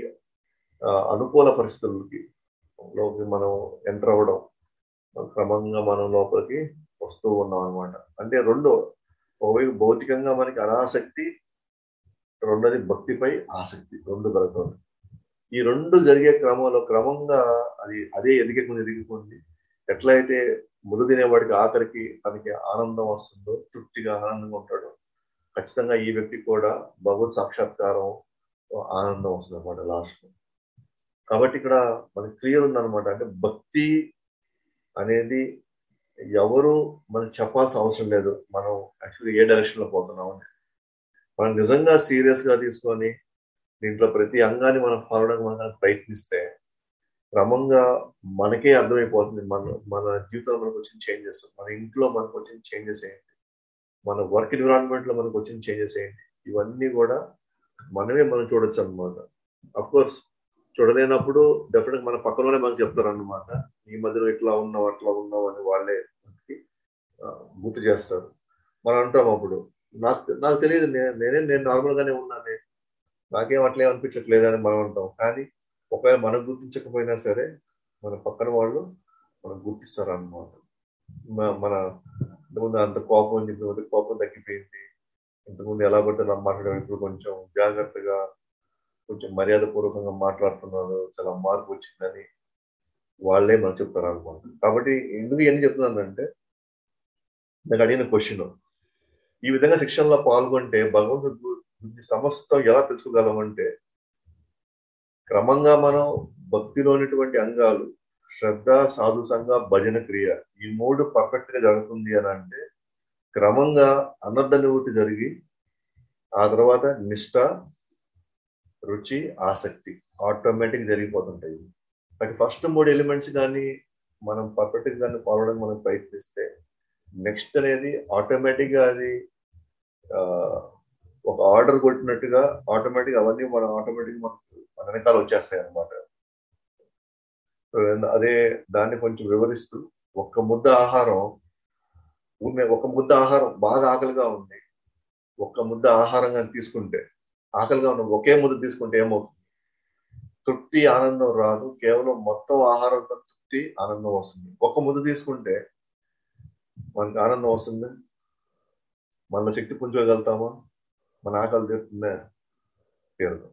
Speaker 1: అనుకూల పరిస్థితులకి లోకి మనం ఎంటర్ అవ్వడం క్రమంగా మనం లోపలికి వస్తూ ఉన్నాం అనమాట అంటే రెండో ఒకవైపు భౌతికంగా మనకి అనాసక్తి రెండోది భక్తిపై ఆసక్తి రెండు కలుగుతుంది ఈ రెండు జరిగే క్రమంలో క్రమంగా అది అదే ఎదిగకుండా ఎదిగిపోయింది ఎట్లయితే ములు తినేవాడికి ఆఖరికి తనకి ఆనందం వస్తుందో తృప్తిగా ఆనందంగా ఉంటాడు ఖచ్చితంగా ఈ వ్యక్తి కూడా భగవత్ సాక్షాత్కారం ఆనందం వస్తుంది అనమాట లాస్ట్ కాబట్టి ఇక్కడ మనకి క్లియర్ ఉందన్నమాట అంటే భక్తి అనేది ఎవరు మనం చెప్పాల్సిన అవసరం లేదు మనం యాక్చువల్లీ ఏ డైరెక్షన్ లో పోతున్నాం అని మనం నిజంగా సీరియస్ గా తీసుకొని దీంట్లో ప్రతి అంగాన్ని మనం ఫాలో అవడానికి మనం ప్రయత్నిస్తే క్రమంగా మనకే అర్థమైపోతుంది మన మన జీవితంలో మనకు వచ్చిన చేంజెస్ మన ఇంట్లో మనకు వచ్చిన చేంజెస్ ఏంటి మన వర్క్ ఎన్విరాన్మెంట్ లో మనకు వచ్చిన చేంజెస్ ఏంటి ఇవన్నీ కూడా మనమే మనం చూడొచ్చు అనమాట అఫ్ కోర్స్ చూడలేనప్పుడు డెఫినెట్ మన పక్కనలోనే మనకు చెప్తారు అనమాట ఈ మధ్యలో ఇట్లా ఉన్నావు అట్లా ఉన్నావు అని వాళ్ళే మనకి గుర్తు చేస్తారు మనం అంటాం అప్పుడు నాకు నాకు తెలియదు నేనే నేను నార్మల్ గానే ఉన్నానే నాకేం అట్లే అనిపించట్లేదు అని మనం అంటాం కానీ ఒకవేళ మనం గుర్తించకపోయినా సరే మన పక్కన వాళ్ళు మనం గుర్తిస్తారు అన్నమాట మన ఇంతకుముందు అంత కోపం ఇంతకుముందు కోపం తగ్గిపోయింది ఇంతకుముందు ఎలా పడితే అలా మాట్లాడే ఇప్పుడు కొంచెం జాగ్రత్తగా కొంచెం మర్యాద పూర్వకంగా మాట్లాడుతున్నారు చాలా మార్పు వచ్చిందని వాళ్ళే మనకు చెప్తారు అనమాట కాబట్టి ఎందుకు ఎన్ని చెప్తున్నానంటే నాకు అడిగిన క్వశ్చన్ ఈ విధంగా శిక్షణలో పాల్గొంటే భగవంతుడు సమస్తం ఎలా తెలుసుకోగలమంటే క్రమంగా మనం భక్తిలోనిటువంటి అంగాలు శ్రద్ధ సాధు సంఘ భజన క్రియ ఈ మూడు పర్ఫెక్ట్ గా జరుగుతుంది అని అంటే క్రమంగా అనర్థ నివృత్తి జరిగి ఆ తర్వాత నిష్ట రుచి ఆసక్తి ఆటోమేటిక్ జరిగిపోతుంటాయి బట్ ఫస్ట్ మూడు ఎలిమెంట్స్ కానీ మనం పర్ఫెక్ట్ గా ఫాలో అవడానికి మనం ప్రయత్నిస్తే నెక్స్ట్ అనేది ఆటోమేటిక్ గా అది ఆ, ఒక ఆర్డర్ కొట్టినట్టుగా ఆటోమేటిక్ అవన్నీ మన ఆటోమేటిక్ మనకు మన వెనకాల వచ్చేస్తాయి అన్నమాట సో అదే దాన్ని కొంచెం వివరిస్తూ ఒక్క ముద్ద ఆహారం ఊరినే ఒక ముద్ద ఆహారం బాగా ఆకలిగా ఉంది ఒక్క ముద్ద ఆహారంగా తీసుకుంటే ఆకలిగా ఉన్న ఒకే ముద్ద తీసుకుంటే ఏమవుతుంది తృప్తి ఆనందం రాదు కేవలం మొత్తం ఆహారంతో తృప్తి ఆనందం వస్తుంది ఒక్క ముద్ద తీసుకుంటే మనకి ఆనందం వస్తుంది మన శక్తి పుంజగలుగుతామా మన ఆకలి తీరుతుందా తీరదు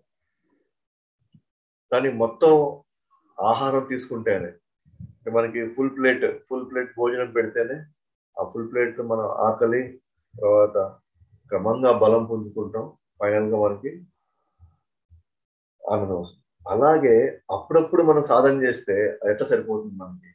Speaker 1: కానీ మొత్తం ఆహారం తీసుకుంటేనే అంటే మనకి ఫుల్ ప్లేట్ ఫుల్ ప్లేట్ భోజనం పెడితేనే ఆ ఫుల్ ప్లేట్ మన ఆకలి తర్వాత క్రమంగా బలం పుంజుకుంటాం ఫైనల్ గా మనకి ఆనందం వస్తుంది అలాగే అప్పుడప్పుడు మనం సాధన చేస్తే అది ఎట్లా సరిపోతుంది మనకి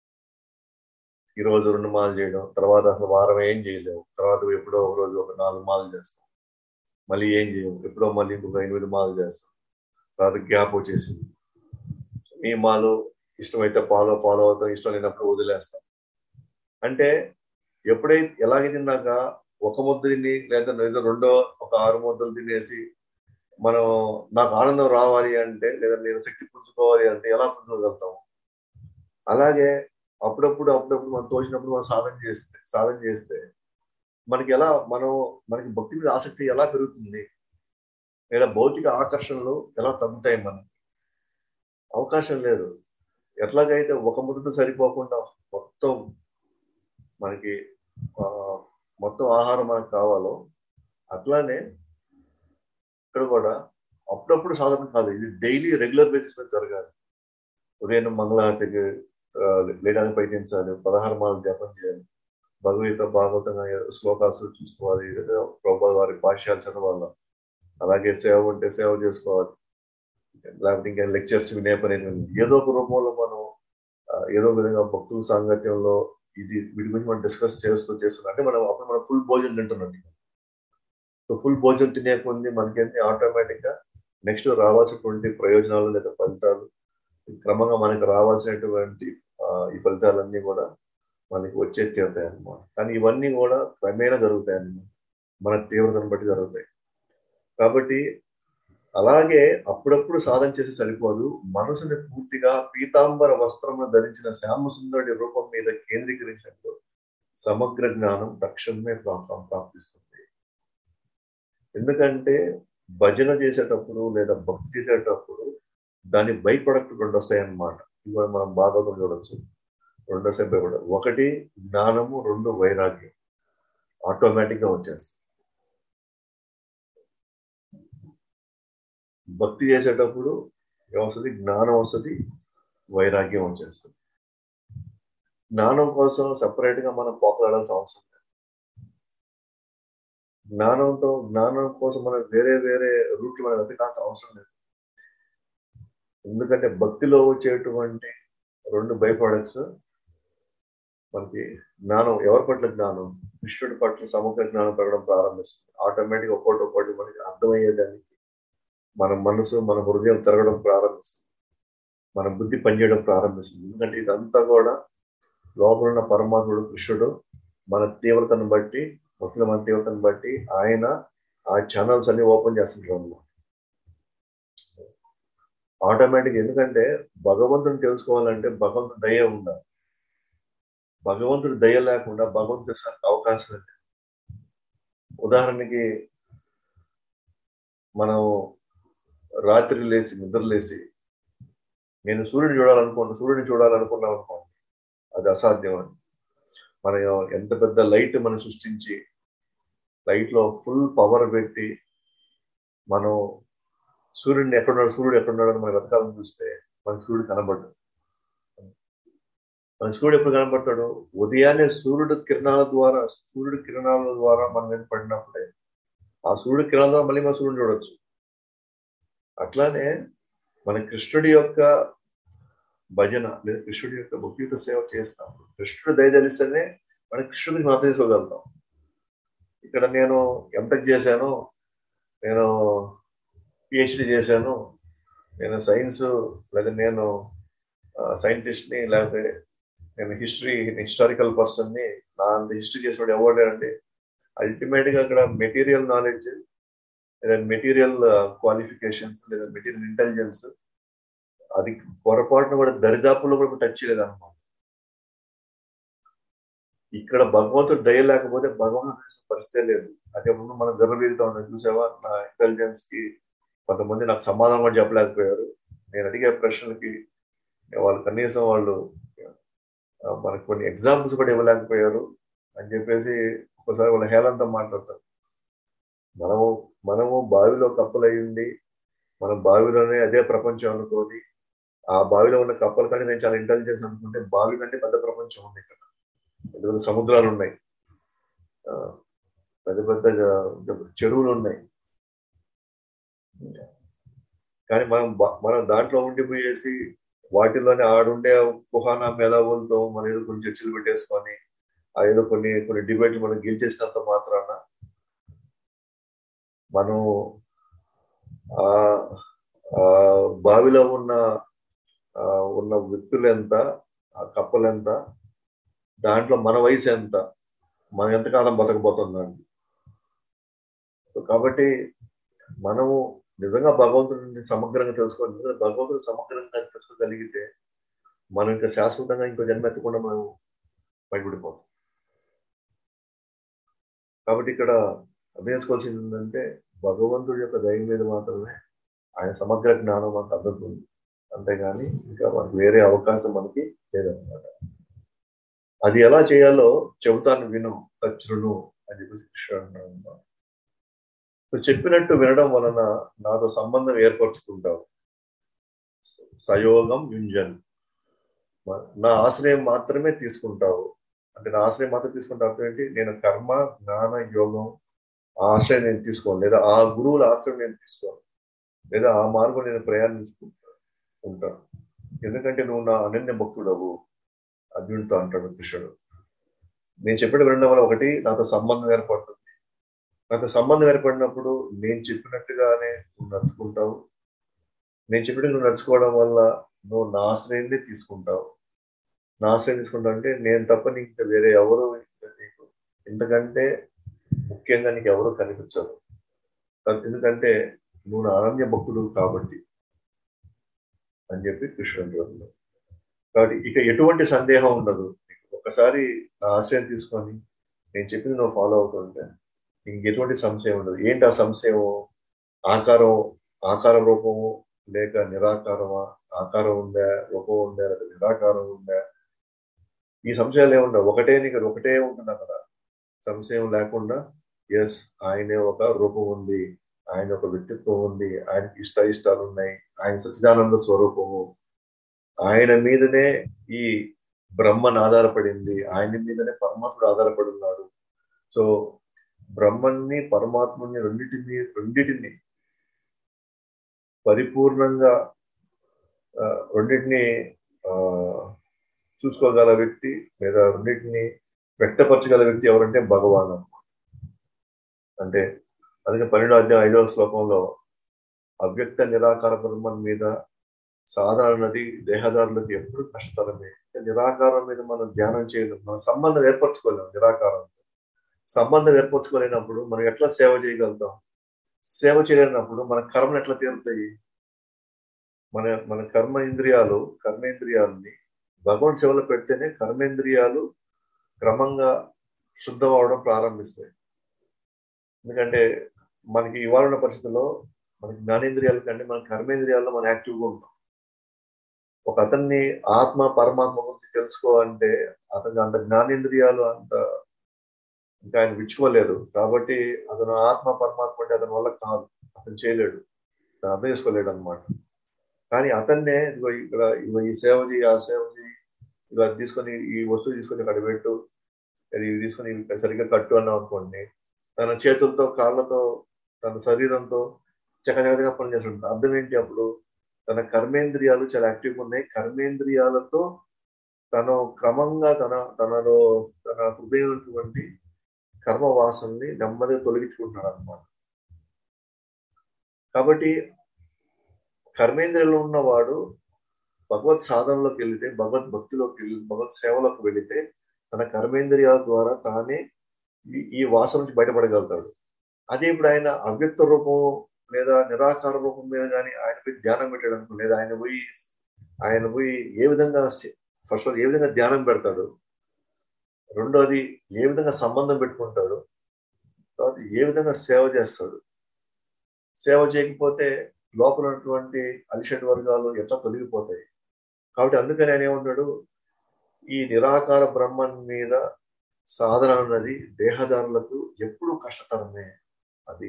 Speaker 1: ఈ రోజు రెండు మాలు చేయడం తర్వాత అసలు వారం ఏం చేయలేము తర్వాత ఎప్పుడో ఒక రోజు ఒక నాలుగు మాలు చేస్తాం మళ్ళీ ఏం చేయము ఎప్పుడో మళ్ళీ ఇంకొక ఎనిమిది మాలు చేస్తాం తర్వాత గ్యాప్ వచ్చేసింది మీ మాలు ఇష్టమైతే ఫాలో ఫాలో అవుతాం ఇష్టం లేనప్పుడు వదిలేస్తాం అంటే ఎప్పుడైతే ఎలాగే తిన్నాక ఒక ముద్ద తిని లేదా లేదా రెండో ఒక ఆరు ముద్దలు తినేసి మనం నాకు ఆనందం రావాలి అంటే లేదా నేను శక్తి పుంజుకోవాలి అంటే ఎలా పుంజుకోగలుగుతాం అలాగే అప్పుడప్పుడు అప్పుడప్పుడు మనం తోచినప్పుడు మనం సాధన చేస్తే సాధన చేస్తే మనకి ఎలా మనం మనకి భక్తి మీద ఆసక్తి ఎలా పెరుగుతుంది లేదా భౌతిక ఆకర్షణలు ఎలా తగ్గుతాయి మనకి అవకాశం లేదు ఎట్లాగైతే ఒక ముద్దతో సరిపోకుండా మొత్తం మనకి ఆ, మొత్తం ఆహారం మనకు కావాలో అట్లానే ఇక్కడ కూడా అప్పుడప్పుడు సాధన కాదు ఇది డైలీ రెగ్యులర్ బేసిస్ మీద జరగాలి ఉదయం మంగళహారతికి ఆ, లేడానికి ప్రయత్నించాలి పదహారు మాలు జపం చేయాలి భగవద్గీత భాగవతంగా శ్లోకాలు చూసుకోవాలి ప్రభు వారి భాష్యాలు చదవాలి అలాగే సేవ ఉంటే సేవ చేసుకోవాలి లేకపోతే ఇంకా లెక్చర్స్ వినే పని లేదు. ఏదో ఒక రూపంలో మనం ఆ, ఏదో ఒక విధంగా భక్తుల సాంగత్యంలో ఇది వీటి గురించి మనం డిస్కస్ చేస్తూ చేస్తున్నాం అంటే మనం అప్పుడు మనం ఫుల్ భోజనం తింటున్నట్టు సో ఫుల్ భోజనం తినే కొంది మనకేంటి ఆటోమేటిక్ గా నెక్స్ట్ రావాల్సినటువంటి ప్రయోజనాలు లేదా ఫలితాలు క్రమంగా మనకి రావాల్సినటువంటి ఆ, ఈ ఫలితాలన్నీ కూడా మనకి వచ్చే తీరుతాయి అన్నమాట కానీ ఇవన్నీ కూడా క్రమేణా జరుగుతాయి అన్నమాట మన తీవ్రతను బట్టి జరుగుతాయి కాబట్టి అలాగే అప్పుడప్పుడు సాధన చేసి సరిపోదు మనసుని పూర్తిగా పీతాంబర వస్త్రమును ధరించిన శ్యామసుందరుడి రూపం మీద కేంద్రీకరించినప్పుడు సమగ్ర జ్ఞానం తక్షణమే ప్రాప్తం ప్రాప్తిస్తుంది ఎందుకంటే భజన చేసేటప్పుడు లేదా భక్తి చేసేటప్పుడు దాని బై ప్రొడక్ట్ రెండు వస్తాయి అన్నమాట ఇవి కూడా మనం బాగా చూడొచ్చు రెండు వస్తాయి బై ప్రొడక్ట్ ఒకటి జ్ఞానము రెండు వైరాగ్యం ఆటోమేటిక్ గా వచ్చేస్తుంది భక్తి చేసేటప్పుడు ఏమొస్తుంది జ్ఞానం వస్తుంది వైరాగ్యం వచ్చేస్తుంది జ్ఞానం కోసం సపరేట్ గా మనం పోకలాడాల్సిన అవసరం లేదు జ్ఞానంతో జ్ఞానం కోసం మనం వేరే వేరే రూట్లు మనం వెతకాల్సిన అవసరం లేదు ఎందుకంటే భక్తిలో వచ్చేటువంటి రెండు బై ప్రొడక్ట్స్ మనకి జ్ఞానం ఎవరి పట్ల జ్ఞానం కృష్ణుడి పట్ల సమగ్ర జ్ఞానం పెరగడం ప్రారంభిస్తుంది ఆటోమేటిక్ ఒక్కోటి ఒక్కోటి మనకి అర్థమయ్యేదానికి మన మనసు మన హృదయం తిరగడం ప్రారంభిస్తుంది మన బుద్ధి పనిచేయడం ప్రారంభిస్తుంది ఎందుకంటే ఇదంతా కూడా లోపల ఉన్న పరమాత్ముడు కృష్ణుడు మన తీవ్రతను బట్టి భక్తుల మన తీవ్రతను బట్టి ఆయన ఆ ఛానల్స్ అన్ని ఓపెన్ చేస్తుంటారు అన్నమాట ఆటోమేటిక్ ఎందుకంటే భగవంతుని తెలుసుకోవాలంటే భగవంతుడి దయ ఉండాలి భగవంతుడి దయ లేకుండా భగవంతుడి అవకాశం లేదు ఉదాహరణకి మనం రాత్రి లేచి నిద్ర లేచి నేను సూర్యుని చూడాలనుకున్నా సూర్యుని చూడాలనుకున్నాం అనుకోండి అది అసాధ్యం అని మనం ఎంత పెద్ద లైట్ మనం సృష్టించి లైట్ లో ఫుల్ పవర్ పెట్టి మనం సూర్యుడిని ఎక్కడున్నాడు సూర్యుడు ఎక్కడున్నాడు అని మనం వెతకాలని చూస్తే మనకి సూర్యుడు కనబడ్డాడు మన సూర్యుడు ఎప్పుడు కనబడతాడు ఉదయాన్నే సూర్యుడు కిరణాల ద్వారా సూర్యుడు కిరణాల ద్వారా మనం మీద పడినప్పుడే ఆ సూర్యుడు కిరణాల ద్వారా మళ్ళీ మన సూర్యుడు చూడొచ్చు అట్లానే మన కృష్ణుడి యొక్క భజన లేదా కృష్ణుడి యొక్క భక్తియుత సేవ చేస్తాం కృష్ణుడు దయదలిస్తేనే మన కృష్ణుడికి అర్థం చేసుకోగలుగుతాం ఇక్కడ నేను ఎంటెక్ చేశాను నేను పిహెచ్డి చేశాను నేను సైన్స్ లేదా నేను సైంటిస్ట్ ని లేకపోతే నేను హిస్టరీ హిస్టారికల్ పర్సన్ ని నా అంత హిస్టరీ చేసినప్పుడు ఎవరు అంటే అల్టిమేట్ గా అక్కడ మెటీరియల్ నాలెడ్జ్ లేదా మెటీరియల్ క్వాలిఫికేషన్స్ లేదా మెటీరియల్ ఇంటెలిజెన్స్ అది పొరపాటున కూడా దరిదాపుల్లో కూడా టచ్ చేయలేదన్నమాట ఇక్కడ భగవంతుడు దయ లేకపోతే భగవంతుడు పరిస్థితే లేదు అదే ముందు మనం గర్వీరుతా ఉన్నాం చూసావా నా ఇంటెలిజెన్స్ కి కొంతమంది నాకు సమాధానం కూడా చెప్పలేకపోయారు నేను అడిగే ప్రశ్నలకి వాళ్ళు కనీసం వాళ్ళు మనకు కొన్ని ఎగ్జాంపుల్స్ కూడా ఇవ్వలేకపోయారు అని చెప్పేసి ఒకసారి వాళ్ళ హేళంతో మాట్లాడతారు మనము మనము బావిలో కప్పలయ్యింది మనం బావిలోనే అదే ప్రపంచం అనుకోని ఆ బావిలో ఉన్న కప్పల కంటే నేను చాలా ఇంటెలిజెన్స్ అనుకుంటే బావి కంటే పెద్ద ప్రపంచం ఉంది ఇక్కడ పెద్ద పెద్ద సముద్రాలు ఉన్నాయి పెద్ద పెద్ద చెరువులు ఉన్నాయి కానీ మనం మనం దాంట్లో ఉండిపోయేసి వాటిలోనే ఆడుండే కుహానా మెలవులతో మనం ఏదో కొన్ని చర్చలు పెట్టేసుకొని ఆ ఏదో కొన్ని కొన్ని డిబేట్లు మనం గెలిచేసినంత మాత్రాన మనం ఆ బావిలో ఉన్న ఉన్న వ్యక్తులు ఎంత ఆ కప్పలు ఎంత దాంట్లో మన వయసు ఎంత మనం ఎంతకాలం బతకబోతుందండి కాబట్టి మనము నిజంగా భగవంతుడిని సమగ్రంగా తెలుసుకోవాలి నిజంగా భగవంతుడు సమగ్రంగా తెలుసుకోగలిగితే మనం ఇంకా శాశ్వతంగా ఇంకో జన్మ ఎత్తకుండా మనం బయటపడిపోతాం కాబట్టి ఇక్కడ అభ్యసుకోవాల్సింది ఏంటంటే భగవంతుడి యొక్క దయ మీద మాత్రమే ఆయన సమగ్ర జ్ఞానం మనకు అందుతుంది అంతేగాని ఇంకా మనకి వేరే అవకాశం మనకి లేదన్నమాట అది ఎలా చేయాలో చెబుతాను విను తచ్చును అని చెప్పి కృష్ణ చెప్పినట్టు వినడం వలన నాతో సంబంధం ఏర్పరచుకుంటావు సయోగం యుంజన్ నా ఆశ్రయం మాత్రమే తీసుకుంటావు అంటే నా ఆశ్రయం మాత్రం తీసుకుంటా అర్థం ఏంటి నేను కర్మ జ్ఞాన యోగం ఆ ఆశ్రయం నేను తీసుకోను లేదా ఆ గురువుల ఆశ్రయం నేను తీసుకోను లేదా ఆ మార్గం నేను ప్రయాణించుకుంటా ఉంటాను ఎందుకంటే నువ్వు నా అనన్య భక్తుడవు అర్జునుడితో అంటాడు కృష్ణుడు నేను చెప్పిన వినడం వల్ల ఒకటి నాతో సంబంధం ఏర్పడుతుంది నాతో సంబంధం ఏర్పడినప్పుడు నేను చెప్పినట్టుగానే నువ్వు నడుచుకుంటావు నేను చెప్పినట్టు నువ్వు నడుచుకోవడం వల్ల నువ్వు నా ఆశ్రయాన్ని తీసుకుంటావు నా ఆశ్రయం తీసుకుంటావు అంటే నేను తప్ప నీకు వేరే ఎవరు నీకు ఎందుకంటే ముఖ్యంగా నీకు ఎవరు కనిపించరు ఎందుకంటే నువ్వు నా అనన్య భక్తుడు కాబట్టి అని చెప్పి కృష్ణుడు అంటున్నాడు కాబట్టి ఇక ఎటువంటి సందేహం ఉండదు ఒకసారి నా ఆశ్రయం తీసుకొని నేను చెప్పింది నువ్వు ఫాలో అవుతుంటే ఇంకెటువంటి సంశయం ఉండదు ఏంటి ఆ సంశయం ఆకారం ఆకార రూపము లేక నిరాకారమా ఆకారం ఉందా రూపం ఉందా లేక నిరాకారం ఉందా ఈ సంశయాలు ఏముండవు ఒకటే నీకు ఒకటే ఉంటుంది అక్కడ సంశయం లేకుండా ఎస్ ఆయనే ఒక రూపం ఉంది ఆయన ఒక వ్యక్తిత్వం ఉంది ఆయనకి ఇష్ట ఇష్టాలు ఉన్నాయి ఆయన సచిదానంద స్వరూపము ఆయన మీదనే ఈ బ్రహ్మన్ ఆధారపడింది ఆయన మీదనే పరమాత్ముడు ఆధారపడి ఉన్నాడు సో బ్రహ్మన్ని పరమాత్ముని రెండింటిని రెండింటిని పరిపూర్ణంగా రెండింటిని చూసుకోగల వ్యక్తి లేదా రెండింటిని వ్యక్తపరచగల వ్యక్తి ఎవరంటే భగవాన్ అంటే అందుకే పన్నెండో అధ్యాయం ఐదవ శ్లోకంలో అవ్యక్త నిరాకార బ్రహ్మన్ మీద సాధారణది దేహదారులకు ఎప్పుడు కష్టతరమే నిరాకారం మీద మనం ధ్యానం చేయలేం మనం సంబంధం ఏర్పరచుకోలేం నిరాకారం సంబంధం ఏర్పరచుకోలేనప్పుడు మనం ఎట్లా సేవ చేయగలుగుతాం సేవ చేయలేనప్పుడు మన కర్మలు ఎట్లా తీరుతాయి మన మన కర్మ ఇంద్రియాలు కర్మేంద్రియాలని భగవంత్ సేవలో పెడితేనే కర్మేంద్రియాలు క్రమంగా శుద్ధం అవడం ప్రారంభిస్తాయి ఎందుకంటే మనకి ఇవాళ ఉన్న పరిస్థితుల్లో మనకి జ్ఞానేంద్రియాల కంటే మన కర్మేంద్రియాల్లో మనం యాక్టివ్గా ఉంటాం ఒక అతన్ని ఆత్మ పరమాత్మ గురించి తెలుసుకోవాలంటే అతనికి అంత జ్ఞానేంద్రియాలు అంత ఇంకా ఆయన విచ్చుకోలేదు కాబట్టి అతను ఆత్మ పరమాత్మ అంటే అతని వల్ల కాదు అతను చేయలేడు అతను అర్థం చేసుకోలేడు అనమాట కానీ అతన్నే ఇదిగో ఇక్కడ ఇదిగో ఈ సేవ చేయి ఆ సేవ చేయి ఇలా తీసుకొని ఈ వస్తువు తీసుకొని అక్కడ పెట్టు ఇవి తీసుకొని సరిగ్గా కట్టు అన్నాం అనుకోండి తన చేతులతో కాళ్ళతో తన శరీరంతో చక్కచక్కగా పనిచేస్తుంటాడు అర్థం ఏంటి అప్పుడు తన కర్మేంద్రియాలు చాలా యాక్టివ్గా ఉన్నాయి కర్మేంద్రియాలతో తను క్రమంగా తన తనలో తన హృదయమైనటువంటి కర్మ వాసనని నెమ్మదిగా తొలగించుకుంటున్నాడు అనమాట కాబట్టి కర్మేంద్రియంలో ఉన్నవాడు భగవత్ సాధనలోకి వెళితే భగవత్ భక్తిలోకి వెళ్ళి భగవత్ సేవలోకి వెళితే తన కర్మేంద్రియాల ద్వారా తానే ఈ ఈ వాసన నుంచి బయటపడగలుగుతాడు అదే ఇప్పుడు ఆయన అవ్యక్త రూపం లేదా నిరాకార రూపం మీద కానీ ఆయన పోయి ధ్యానం పెట్టడం లేదా ఆయన పోయి ఆయన పోయి ఏ విధంగా ఫస్ట్ ఏ విధంగా ధ్యానం పెడతాడు రెండోది ఏ విధంగా సంబంధం పెట్టుకుంటాడు తర్వాత ఏ విధంగా సేవ చేస్తాడు సేవ చేయకపోతే లోపల ఉన్నటువంటి అలిషడ్ వర్గాలు ఎట్లా తొలగిపోతాయి కాబట్టి అందుకని ఆయన ఏమన్నాడు ఈ నిరాకార బ్రహ్మన్ మీద సాధన అన్నది దేహదారులకు ఎప్పుడూ కష్టతరమే అది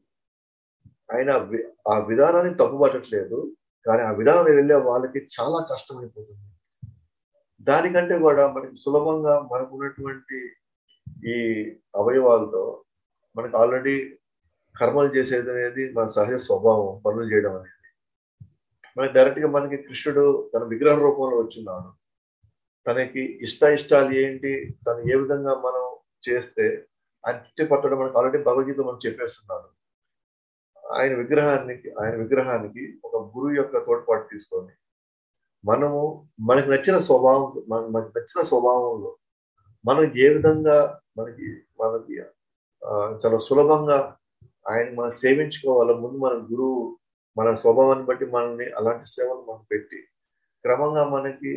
Speaker 1: ఆయన ఆ విధానాన్ని తప్పుపట్టట్లేదు కానీ ఆ విధానం వెళ్ళే వాళ్ళకి చాలా కష్టమైపోతుంది దానికంటే కూడా మనకి సులభంగా మనకు ఉన్నటువంటి ఈ అవయవాలతో మనకు ఆల్రెడీ కర్మలు చేసేది అనేది మన సహజ స్వభావం పనులు చేయడం అనేది మనకి డైరెక్ట్ గా మనకి కృష్ణుడు తన విగ్రహ రూపంలో వచ్చిన్నాడు తనకి ఇష్ట ఇష్టాలు ఏంటి తను ఏ విధంగా మనం చేస్తే ఆయన చుట్టి పట్టడం మనకు ఆల్రెడీ భగవద్గీత మనం చెప్పేస్తున్నాడు ఆయన విగ్రహానికి ఆయన విగ్రహానికి ఒక గురువు యొక్క తోడ్పాటు తీసుకొని మనము మనకు నచ్చిన స్వభావం మనకు నచ్చిన స్వభావంలో మనం ఏ విధంగా మనకి మనకి చాలా సులభంగా ఆయన మనం సేవించుకోవాలో ముందు మన గురువు మన స్వభావాన్ని బట్టి మనల్ని అలాంటి సేవలు మనం పెట్టి క్రమంగా మనకి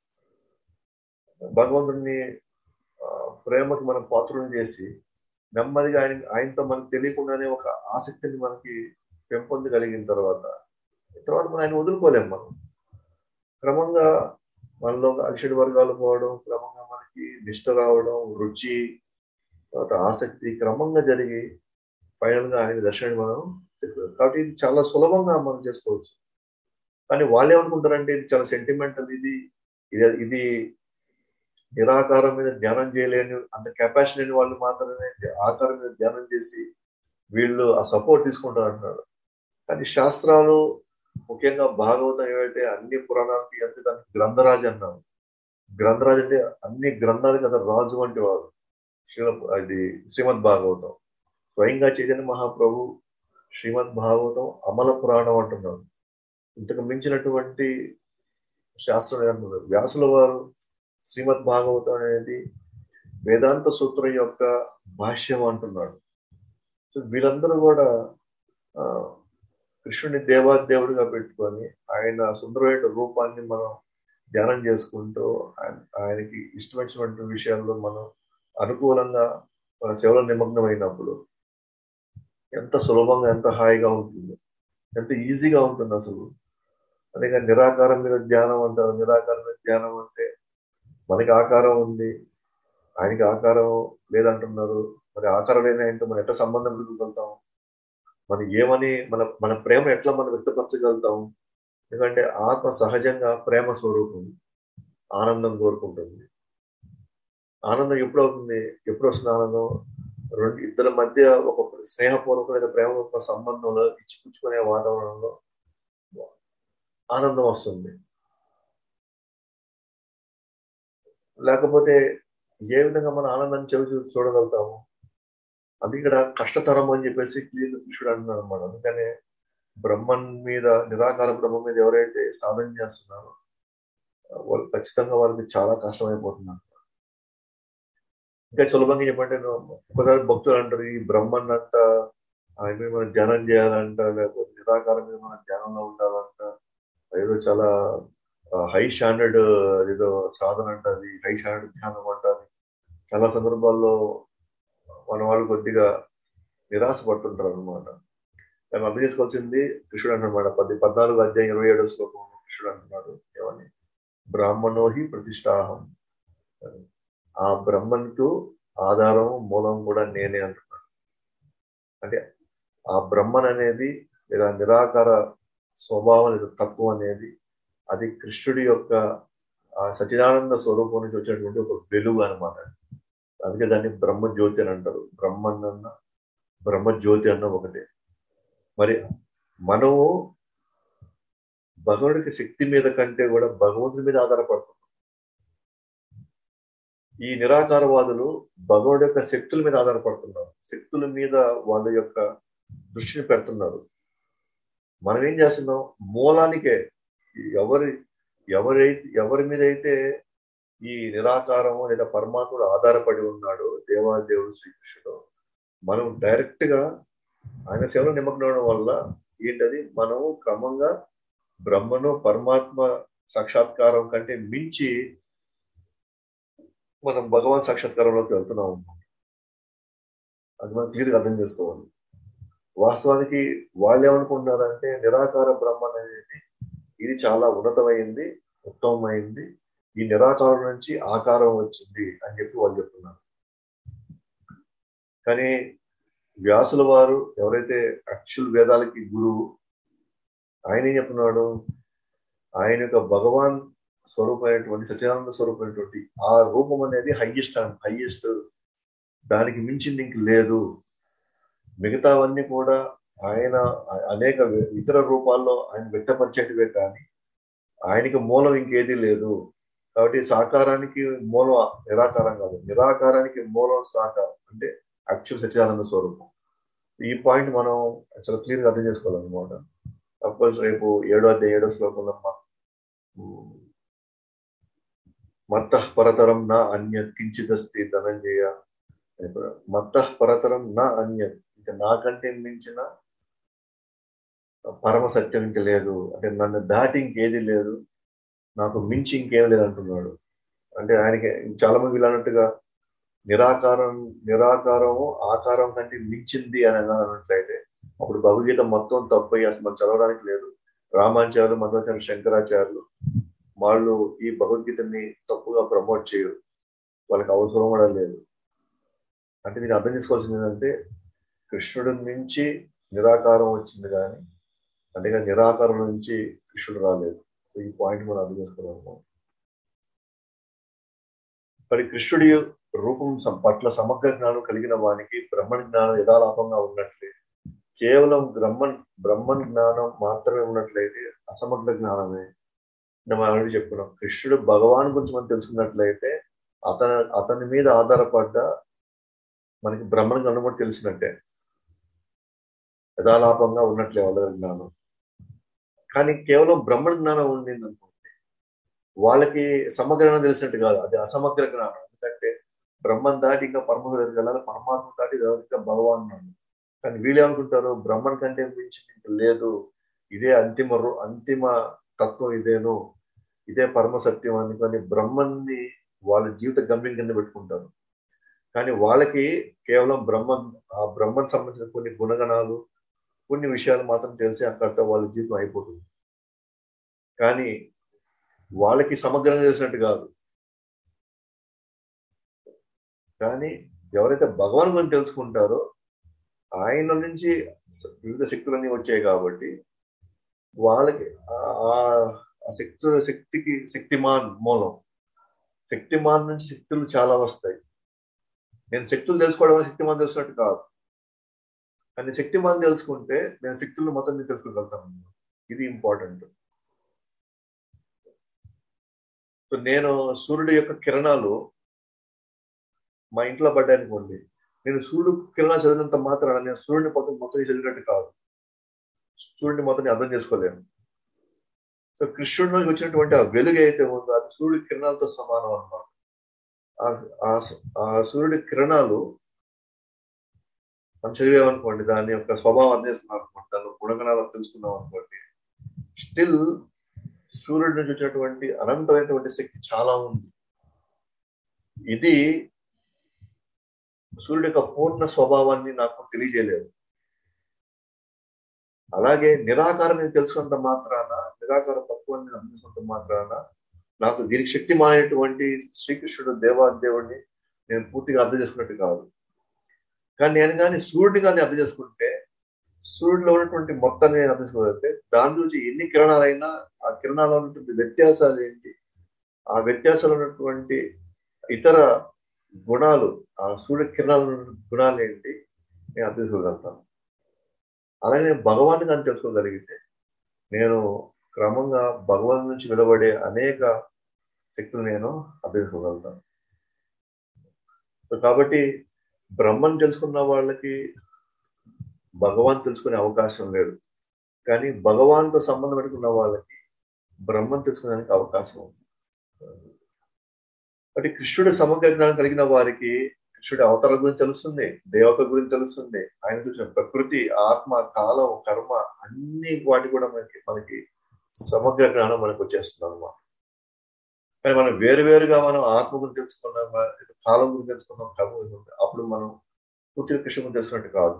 Speaker 1: భగవంతుడిని ప్రేమకి మనం పాత్రలు చేసి నెమ్మదిగా ఆయన ఆయనతో మనకు తెలియకుండానే ఒక ఆసక్తిని మనకి పెంపొందగలిగిన తర్వాత తర్వాత మనం ఆయన వదులుకోలేం మనం క్రమంగా మనలో అలిషడి వర్గాలు పోవడం క్రమంగా మనకి నిష్ట రావడం రుచి తర్వాత ఆసక్తి క్రమంగా జరిగి ఫైనల్ గా ఆయన దర్శనం మనం కాబట్టి ఇది చాలా సులభంగా మనం చేసుకోవచ్చు కానీ వాళ్ళు ఏమనుకుంటారంటే ఇది చాలా సెంటిమెంటల్ ఇది ఇది ఇది నిరాకారం మీద ధ్యానం చేయలేని అంత కెపాసిటీ లేని వాళ్ళు మాత్రమే ఆకారం మీద ధ్యానం చేసి వీళ్ళు ఆ సపోర్ట్ తీసుకుంటారు అంటున్నారు కానీ శాస్త్రాలు ముఖ్యంగా భాగవతం ఏవైతే అన్ని పురాణాలకి అంటే దానికి గ్రంథరాజు అన్నాము గ్రంథరాజు అంటే అన్ని గ్రంథాలు కదా రాజు వంటి వారు శ్రీమ అది శ్రీమద్ భాగవతం స్వయంగా చైతన్య మహాప్రభు శ్రీమద్ భాగవతం అమల పురాణం అంటున్నారు ఇంతకు మించినటువంటి శాస్త్రం అంటున్నారు వ్యాసుల వారు శ్రీమద్ భాగవతం అనేది వేదాంత సూత్రం యొక్క భాష్యం అంటున్నాడు సో వీళ్ళందరూ కూడా కృష్ణుని దేవాదేవుడిగా పెట్టుకొని ఆయన సుందరమైన రూపాన్ని మనం ధ్యానం చేసుకుంటూ ఆయనకి ఇష్టమైనటువంటి విషయాల్లో మనం అనుకూలంగా మన సేవలో నిమగ్నమైనప్పుడు ఎంత సులభంగా ఎంత హాయిగా ఉంటుంది ఎంత ఈజీగా ఉంటుంది అసలు అదే నిరాకారం మీద ధ్యానం అంటారు నిరాకారం మీద ధ్యానం అంటే మనకి ఆకారం ఉంది ఆయనకి ఆకారం లేదంటున్నారు మరి ఆకారం లేని ఆయనతో మనం ఎట్లా సంబంధం పెట్టుకోగలుగుతాం మనం ఏమని మన మన ప్రేమ ఎట్లా మనం వ్యక్తపరచగలుగుతాం ఎందుకంటే ఆత్మ సహజంగా ప్రేమ స్వరూపం ఆనందం కోరుకుంటుంది ఆనందం ఎప్పుడు అవుతుంది ఎప్పుడు వస్తుంది ఆనందం రెండు ఇద్దరి మధ్య ఒక స్నేహపూర్వకమైన ప్రేమ సంబంధంలో ఇచ్చిపుచ్చుకునే వాతావరణంలో ఆనందం వస్తుంది లేకపోతే ఏ విధంగా మన ఆనందాన్ని చెవి చూ చూడగలుగుతాము అది ఇక్కడ కష్టతరం అని చెప్పేసి క్లియర్ కృష్ణుడు అంటున్నాడు అనమాట అందుకనే బ్రహ్మన్ మీద నిరాకార బ్రహ్మ మీద ఎవరైతే సాధన చేస్తున్నారో వాళ్ళు ఖచ్చితంగా వాళ్ళకి చాలా కష్టమైపోతుంది ఇంకా సులభంగా చెప్పంటే ఒకసారి భక్తులు అంటారు ఈ బ్రహ్మన్ అంట ఆయన మీద మనం ధ్యానం చేయాలంట లేకపోతే నిరాకారం మీద మనం ధ్యానంలో ఉండాలంట ఏదో చాలా హై స్టాండర్డ్ ఏదో సాధన అంట అది హై స్టాండర్డ్ ధ్యానం అంట చాలా సందర్భాల్లో మన వాళ్ళు కొద్దిగా నిరాశ పడుతుంటారు అనమాట మేము అర్థం చేసుకోవాల్సింది కృష్ణుడు అంటున్నాడు పది పద్నాలుగు అధ్యాయం ఇరవై ఏడో శ్లోకం కృష్ణుడు అంటున్నాడు ఏమని బ్రాహ్మణోహి ప్రతిష్టాహం ఆ బ్రహ్మన్కు ఆధారం మూలం కూడా నేనే అంటున్నాడు అంటే ఆ బ్రహ్మన్ అనేది లేదా నిరాకార స్వభావం లేదా తత్వం అనేది అది కృష్ణుడి యొక్క ఆ సచిదానంద స్వరూపం నుంచి వచ్చినటువంటి ఒక వెలుగు అనమాట అందుకే దాన్ని బ్రహ్మజ్యోతి అని అంటారు బ్రహ్మన్ అన్న బ్రహ్మజ్యోతి అన్న ఒకటే మరి మనము భగవుడికి శక్తి మీద కంటే కూడా భగవంతుడి మీద ఆధారపడుతున్నాం ఈ నిరాకారవాదులు భగవుడి యొక్క శక్తుల మీద ఆధారపడుతున్నారు శక్తుల మీద వాళ్ళ యొక్క దృష్టిని పెడుతున్నారు మనం ఏం చేస్తున్నాం మూలానికే ఎవరి ఎవరైతే ఎవరి మీద అయితే ఈ నిరాకారము లేదా పరమాత్ముడు ఆధారపడి ఉన్నాడు దేవాదేవుడు శ్రీకృష్ణుడు మనం డైరెక్ట్ గా ఆయన సేవలో నిమగ్నం వల్ల ఏంటది మనము క్రమంగా బ్రహ్మను పరమాత్మ సాక్షాత్కారం కంటే మించి మనం భగవాన్ సాక్షాత్కారంలోకి వెళ్తున్నాం అది మనం క్లియర్గా అర్థం చేసుకోవాలి వాస్తవానికి వాళ్ళు ఏమనుకుంటున్నారంటే నిరాకార బ్రహ్మ అనేది ఇది చాలా ఉన్నతమైంది ఉత్తమమైంది ఈ నిరాకారం నుంచి ఆకారం వచ్చింది అని చెప్పి వాళ్ళు చెప్తున్నారు కానీ వ్యాసుల వారు ఎవరైతే యాక్చువల్ వేదాలకి గురువు ఆయన ఏం చెప్తున్నాడు ఆయన యొక్క భగవాన్ స్వరూపమైనటువంటి సత్యానంద స్వరూపమైనటువంటి ఆ రూపం అనేది హయ్యెస్ట్ హయ్యెస్ట్ దానికి మించింది ఇంక లేదు మిగతావన్నీ కూడా ఆయన అనేక ఇతర రూపాల్లో ఆయన వ్యక్తపరిచేటివే కానీ ఆయనకి మూలం ఇంకేది లేదు కాబట్టి సాకారానికి మూలం నిరాకారం కాదు నిరాకారానికి మూలం సాకారం అంటే యాక్చువల్ సత్యానంద స్వరూపం ఈ పాయింట్ మనం చాలా క్లియర్గా అర్థం చేసుకోవాలన్నమాట అఫ్కోర్స్ రేపు ఏడో అధ్యాయ ఏడో శ్లోకంలో మత్త పరతరం నా అన్యత్ కించిదస్తి ధనంజయ మత్త పరతరం నా అన్యత్ ఇంకా నాకంటే మించిన పరమ సత్యం ఇంక లేదు అంటే నన్ను దాటి ఇంకేది లేదు నాకు మించి ఇంకేం లేదు అంటున్నాడు అంటే ఆయనకి చాలా మంది వీళ్ళన్నట్టుగా నిరాకారం నిరాకారము ఆకారం కంటే మించింది అని అన్నట్లయితే అప్పుడు భగవద్గీత మొత్తం తప్పయి అసలు మనం చదవడానికి లేదు రామాచార్యులు మధ్వాచార్యులు శంకరాచార్యులు వాళ్ళు ఈ భగవద్గీతని తప్పుగా ప్రమోట్ చేయరు వాళ్ళకి అవసరం కూడా లేదు అంటే మీరు అర్థం చేసుకోవాల్సింది ఏంటంటే కృష్ణుడి నుంచి నిరాకారం వచ్చింది కానీ అంటే నిరాకారం నుంచి కృష్ణుడు రాలేదు ఈ పాయింట్ మనం అర్థం చేసుకోవాలి మరి కృష్ణుడి రూపం పట్ల సమగ్ర జ్ఞానం కలిగిన వానికి బ్రహ్మణ జ్ఞానం యథాలాపంగా ఉన్నట్లే కేవలం బ్రహ్మన్ బ్రహ్మన్ జ్ఞానం మాత్రమే ఉన్నట్లయితే అసమగ్ర జ్ఞానమే మనం ఆల్రెడీ చెప్పుకున్నాం కృష్ణుడు భగవాన్ గురించి మనం తెలుసుకున్నట్లయితే అతను అతని మీద ఆధారపడ్డ మనకి బ్రహ్మణ జ్ఞానం కూడా తెలిసినట్టే యథాలాపంగా ఉన్నట్లే వాళ్ళ జ్ఞానం కానీ కేవలం బ్రహ్మణ జ్ఞానం ఉండింది అనుకోండి వాళ్ళకి సమగ్ర జ్ఞానం తెలిసినట్టు కాదు అది అసమగ్ర జ్ఞానం ఎందుకంటే బ్రహ్మం దాటి ఇంకా పరమ దగ్గరికి వెళ్ళాలి పరమాత్మ దాటి ఇంకా భగవాన్ ఉన్నాడు కానీ వీళ్ళు ఏమనుకుంటారు బ్రహ్మన్ కంటే మించి ఇంకా లేదు ఇదే అంతిమ అంతిమ తత్వం ఇదేను ఇదే పరమ సత్యం అనుకొని బ్రహ్మన్ని వాళ్ళ జీవిత గమ్యం కింద పెట్టుకుంటారు కానీ వాళ్ళకి కేవలం బ్రహ్మ ఆ బ్రహ్మన్ సంబంధించిన కొన్ని గుణగణాలు కొన్ని విషయాలు మాత్రం తెలిసి అక్కడితో వాళ్ళ జీవితం అయిపోతుంది కానీ వాళ్ళకి సమగ్రంగా తెలిసినట్టు కాదు కానీ ఎవరైతే భగవాన్ గురించి తెలుసుకుంటారో ఆయన నుంచి వివిధ శక్తులన్నీ వచ్చాయి కాబట్టి వాళ్ళకి ఆ శక్తు శక్తికి శక్తిమాన్ మూలం శక్తిమాన్ నుంచి శక్తులు చాలా వస్తాయి నేను శక్తులు తెలుసుకోవడం వల్ల శక్తిమాన్ తెలిసినట్టు కాదు కానీ శక్తిమాన్ తెలుసుకుంటే నేను శక్తులను మొత్తం తెలుసుకోగలుగుతాను ఇది ఇంపార్టెంట్ సో నేను సూర్యుడి యొక్క కిరణాలు మా ఇంట్లో పడ్డానుకోండి నేను సూర్యుడు కిరణాలు చదివినంత మాత్రాన నేను సూర్యుడిని మొత్తం మొత్తం చదివినట్టు కాదు సూర్యుడిని మొత్తం అర్థం చేసుకోలేను సో కృష్ణుడి నుంచి వచ్చినటువంటి ఆ వెలుగు అయితే ఉందో అది సూర్యుడి కిరణాలతో సమానం అన్నమాట ఆ సూర్యుడి కిరణాలు మనం చదివామనుకోండి దాని యొక్క స్వభావం అందిస్తున్నాం అనుకోండి దాని గుణగణాలు తెలుసుకున్నాం అనుకోండి స్టిల్ సూర్యుడి నుంచి వచ్చినటువంటి అనంతమైనటువంటి శక్తి చాలా ఉంది ఇది సూర్యుడి యొక్క పూర్ణ స్వభావాన్ని నాకు తెలియజేయలేదు అలాగే నిరాకారం నేను తెలుసుకున్నంత మాత్రాన నిరాకార తత్వాన్ని అందించినంత మాత్రాన నాకు దీనికి శక్తి మానేటువంటి శ్రీకృష్ణుడు దేవాదేవుడిని నేను పూర్తిగా అర్థం చేసుకున్నట్టు కాదు కానీ నేను కానీ సూర్యుడిని కానీ అర్థం చేసుకుంటే సూర్యుడిలో ఉన్నటువంటి మొత్తాన్ని నేను అర్థం చేసుకోగలిగితే దాని నుంచి ఎన్ని కిరణాలైనా ఆ కిరణాల్లో ఉన్నటువంటి వ్యత్యాసాలు ఏంటి ఆ వ్యత్యాసాలు ఉన్నటువంటి ఇతర గుణాలు ఆ సూర్య కిరణాల గుణాలు ఏంటి నేను అర్థం చేసుకోగలుగుతాను అలాగే నేను భగవాన్ కానీ తెలుసుకోగలిగితే నేను క్రమంగా భగవాన్ నుంచి వెలువడే అనేక శక్తులు నేను అర్థం చేసుకోగలుగుతాను కాబట్టి బ్రహ్మను తెలుసుకున్న వాళ్ళకి భగవాన్ తెలుసుకునే అవకాశం లేదు కానీ భగవాన్తో సంబంధం పెట్టుకున్న వాళ్ళకి బ్రహ్మం తెలుసుకోవడానికి అవకాశం ఉంది అంటే కృష్ణుడి సమగ్ర జ్ఞానం కలిగిన వారికి కృష్ణుడి అవతారం గురించి తెలుస్తుంది దేవత గురించి తెలుస్తుంది ఆయన చూసిన ప్రకృతి ఆత్మ కాలం కర్మ అన్ని వాటి కూడా మనకి మనకి సమగ్ర జ్ఞానం మనకు వచ్చేస్తుంది అనమాట కానీ మనం వేరువేరుగా మనం ఆత్మ గురించి తెలుసుకున్నాం కాలం గురించి తెలుసుకున్నాం కర్మ గురించి అప్పుడు మనం పూర్తిగా కృష్ణ గురించి తెలుసుకున్నట్టు కాదు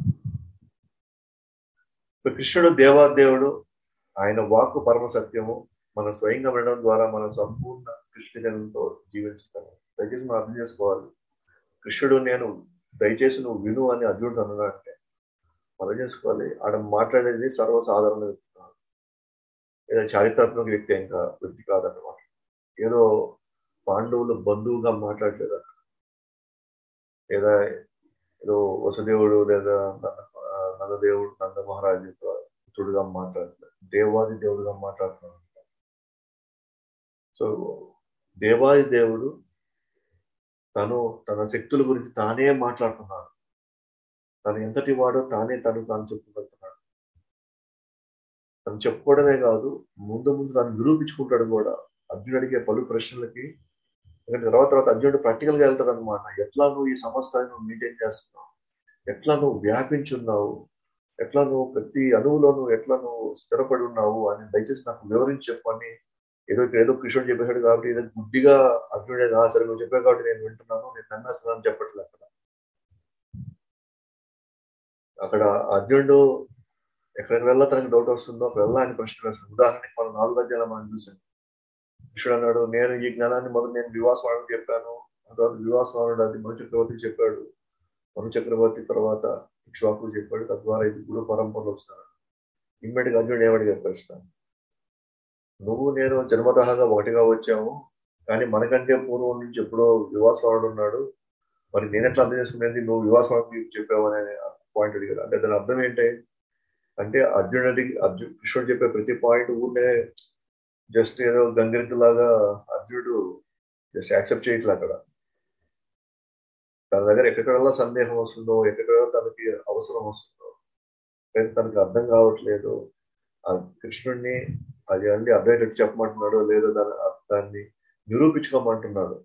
Speaker 1: సో కృష్ణుడు దేవాదేవుడు ఆయన వాక్కు పరమ సత్యము మన స్వయంగా వినడం ద్వారా మన సంపూర్ణ కృష్ణజనంతో జీవించుతాము దయచేసి మనం అర్థం చేసుకోవాలి కృష్ణుడు నేను దయచేసి నువ్వు విను అని అర్జునుడు అన్నాడంటే మనం చేసుకోవాలి ఆడ మాట్లాడేది సర్వసాధారణ వ్యక్తి కాదు లేదా చారిత్రాత్మక వ్యక్తి ఇంకా వ్యక్తి కాదన్నమాట ఏదో పాండవులు బంధువుగా మాట్లాడలేదు అక్కడ లేదా ఏదో వసుదేవుడు లేదా నందదేవుడు నంద మహారాజు పుత్రుడుగా మాట్లాడలేదు దేవాది దేవుడుగా మాట్లాడుతున్నాడు సో దేవాది దేవుడు తను తన శక్తుల గురించి తానే మాట్లాడుతున్నాడు తను ఎంతటి వాడో తానే తను తాను చెప్పుకోగలుగుతున్నాడు తను చెప్పుకోవడమే కాదు ముందు ముందు తను నిరూపించుకుంటాడు కూడా అర్జునుడు అడిగే పలు ప్రశ్నలకి ఎందుకంటే తర్వాత తర్వాత అర్జునుడు ప్రాక్టికల్ గా వెళ్తాడు అనమాట ఎట్లా నువ్వు ఈ సంవత్సరాన్ని నువ్వు మెయింటైన్ చేస్తున్నావు ఎట్లా నువ్వు వ్యాపించున్నావు ఎట్లా నువ్వు ప్రతి అణువులో నువ్వు ఎట్లా నువ్వు స్థిరపడి ఉన్నావు అని దయచేసి నాకు వివరించి చెప్పని ఏదో ఏదో కృష్ణుడు చెప్పేశాడు కాబట్టి ఏదో గుడ్డిగా అర్జునుడే రా సరే నువ్వు చెప్పావు కాబట్టి నేను వింటున్నాను నేను నమ్మేస్తున్నాను చెప్పట్లేదు అక్కడ అక్కడ అర్జునుడు ఎక్కడికి వెళ్ళా తనకి డౌట్ వస్తుందో అక్కడ వెళ్ళా అని ప్రశ్న వేస్తాడు ఉదాహరణకి మనం నాలుగు అధ్యాయులు మనం చూసాం కృష్ణుడు అన్నాడు నేను ఈ జ్ఞానాన్ని మొదలు నేను వివాసవాడు చెప్పాను తర్వాత వివాసవాడు అది మను చక్రవర్తికి చెప్పాడు మను చక్రవర్తి తర్వాత ఇక్ష్వాకు చెప్పాడు తద్వారా ఇది గురు పరంపరలో వస్తున్నాడు ఇమ్మడికి అర్జునుడు ఏమడిగా ప్రశ్న నువ్వు నేను జన్మతహగా ఒకటిగా వచ్చాము కానీ మనకంటే పూర్వం నుంచి ఎప్పుడో వివాసవాడు ఉన్నాడు మరి నేను ఎట్లా అర్థం చేసుకునేది నువ్వు వివాసవాడు చెప్పావు అనే పాయింట్ అడిగారు అంటే దాని అర్థం ఏంటి అంటే అర్జునుడి అర్జున్ కృష్ణుడు చెప్పే ప్రతి పాయింట్ ఊరినే జస్ట్ ఏదో గంగిరెద్దు లాగా అర్జునుడు జస్ట్ యాక్సెప్ట్ చేయట్లే అక్కడ తన దగ్గర ఎక్కడెక్కడల్లా సందేహం వస్తుందో ఎక్కడెక్కడ తనకి అవసరం వస్తుందో కానీ తనకి అర్థం కావట్లేదు ఆ కృష్ణుడిని అది అన్ని అర్థమయ్యేటట్టు చెప్పమంటున్నాడు లేదా దాని దాన్ని నిరూపించుకోమంటున్నాడు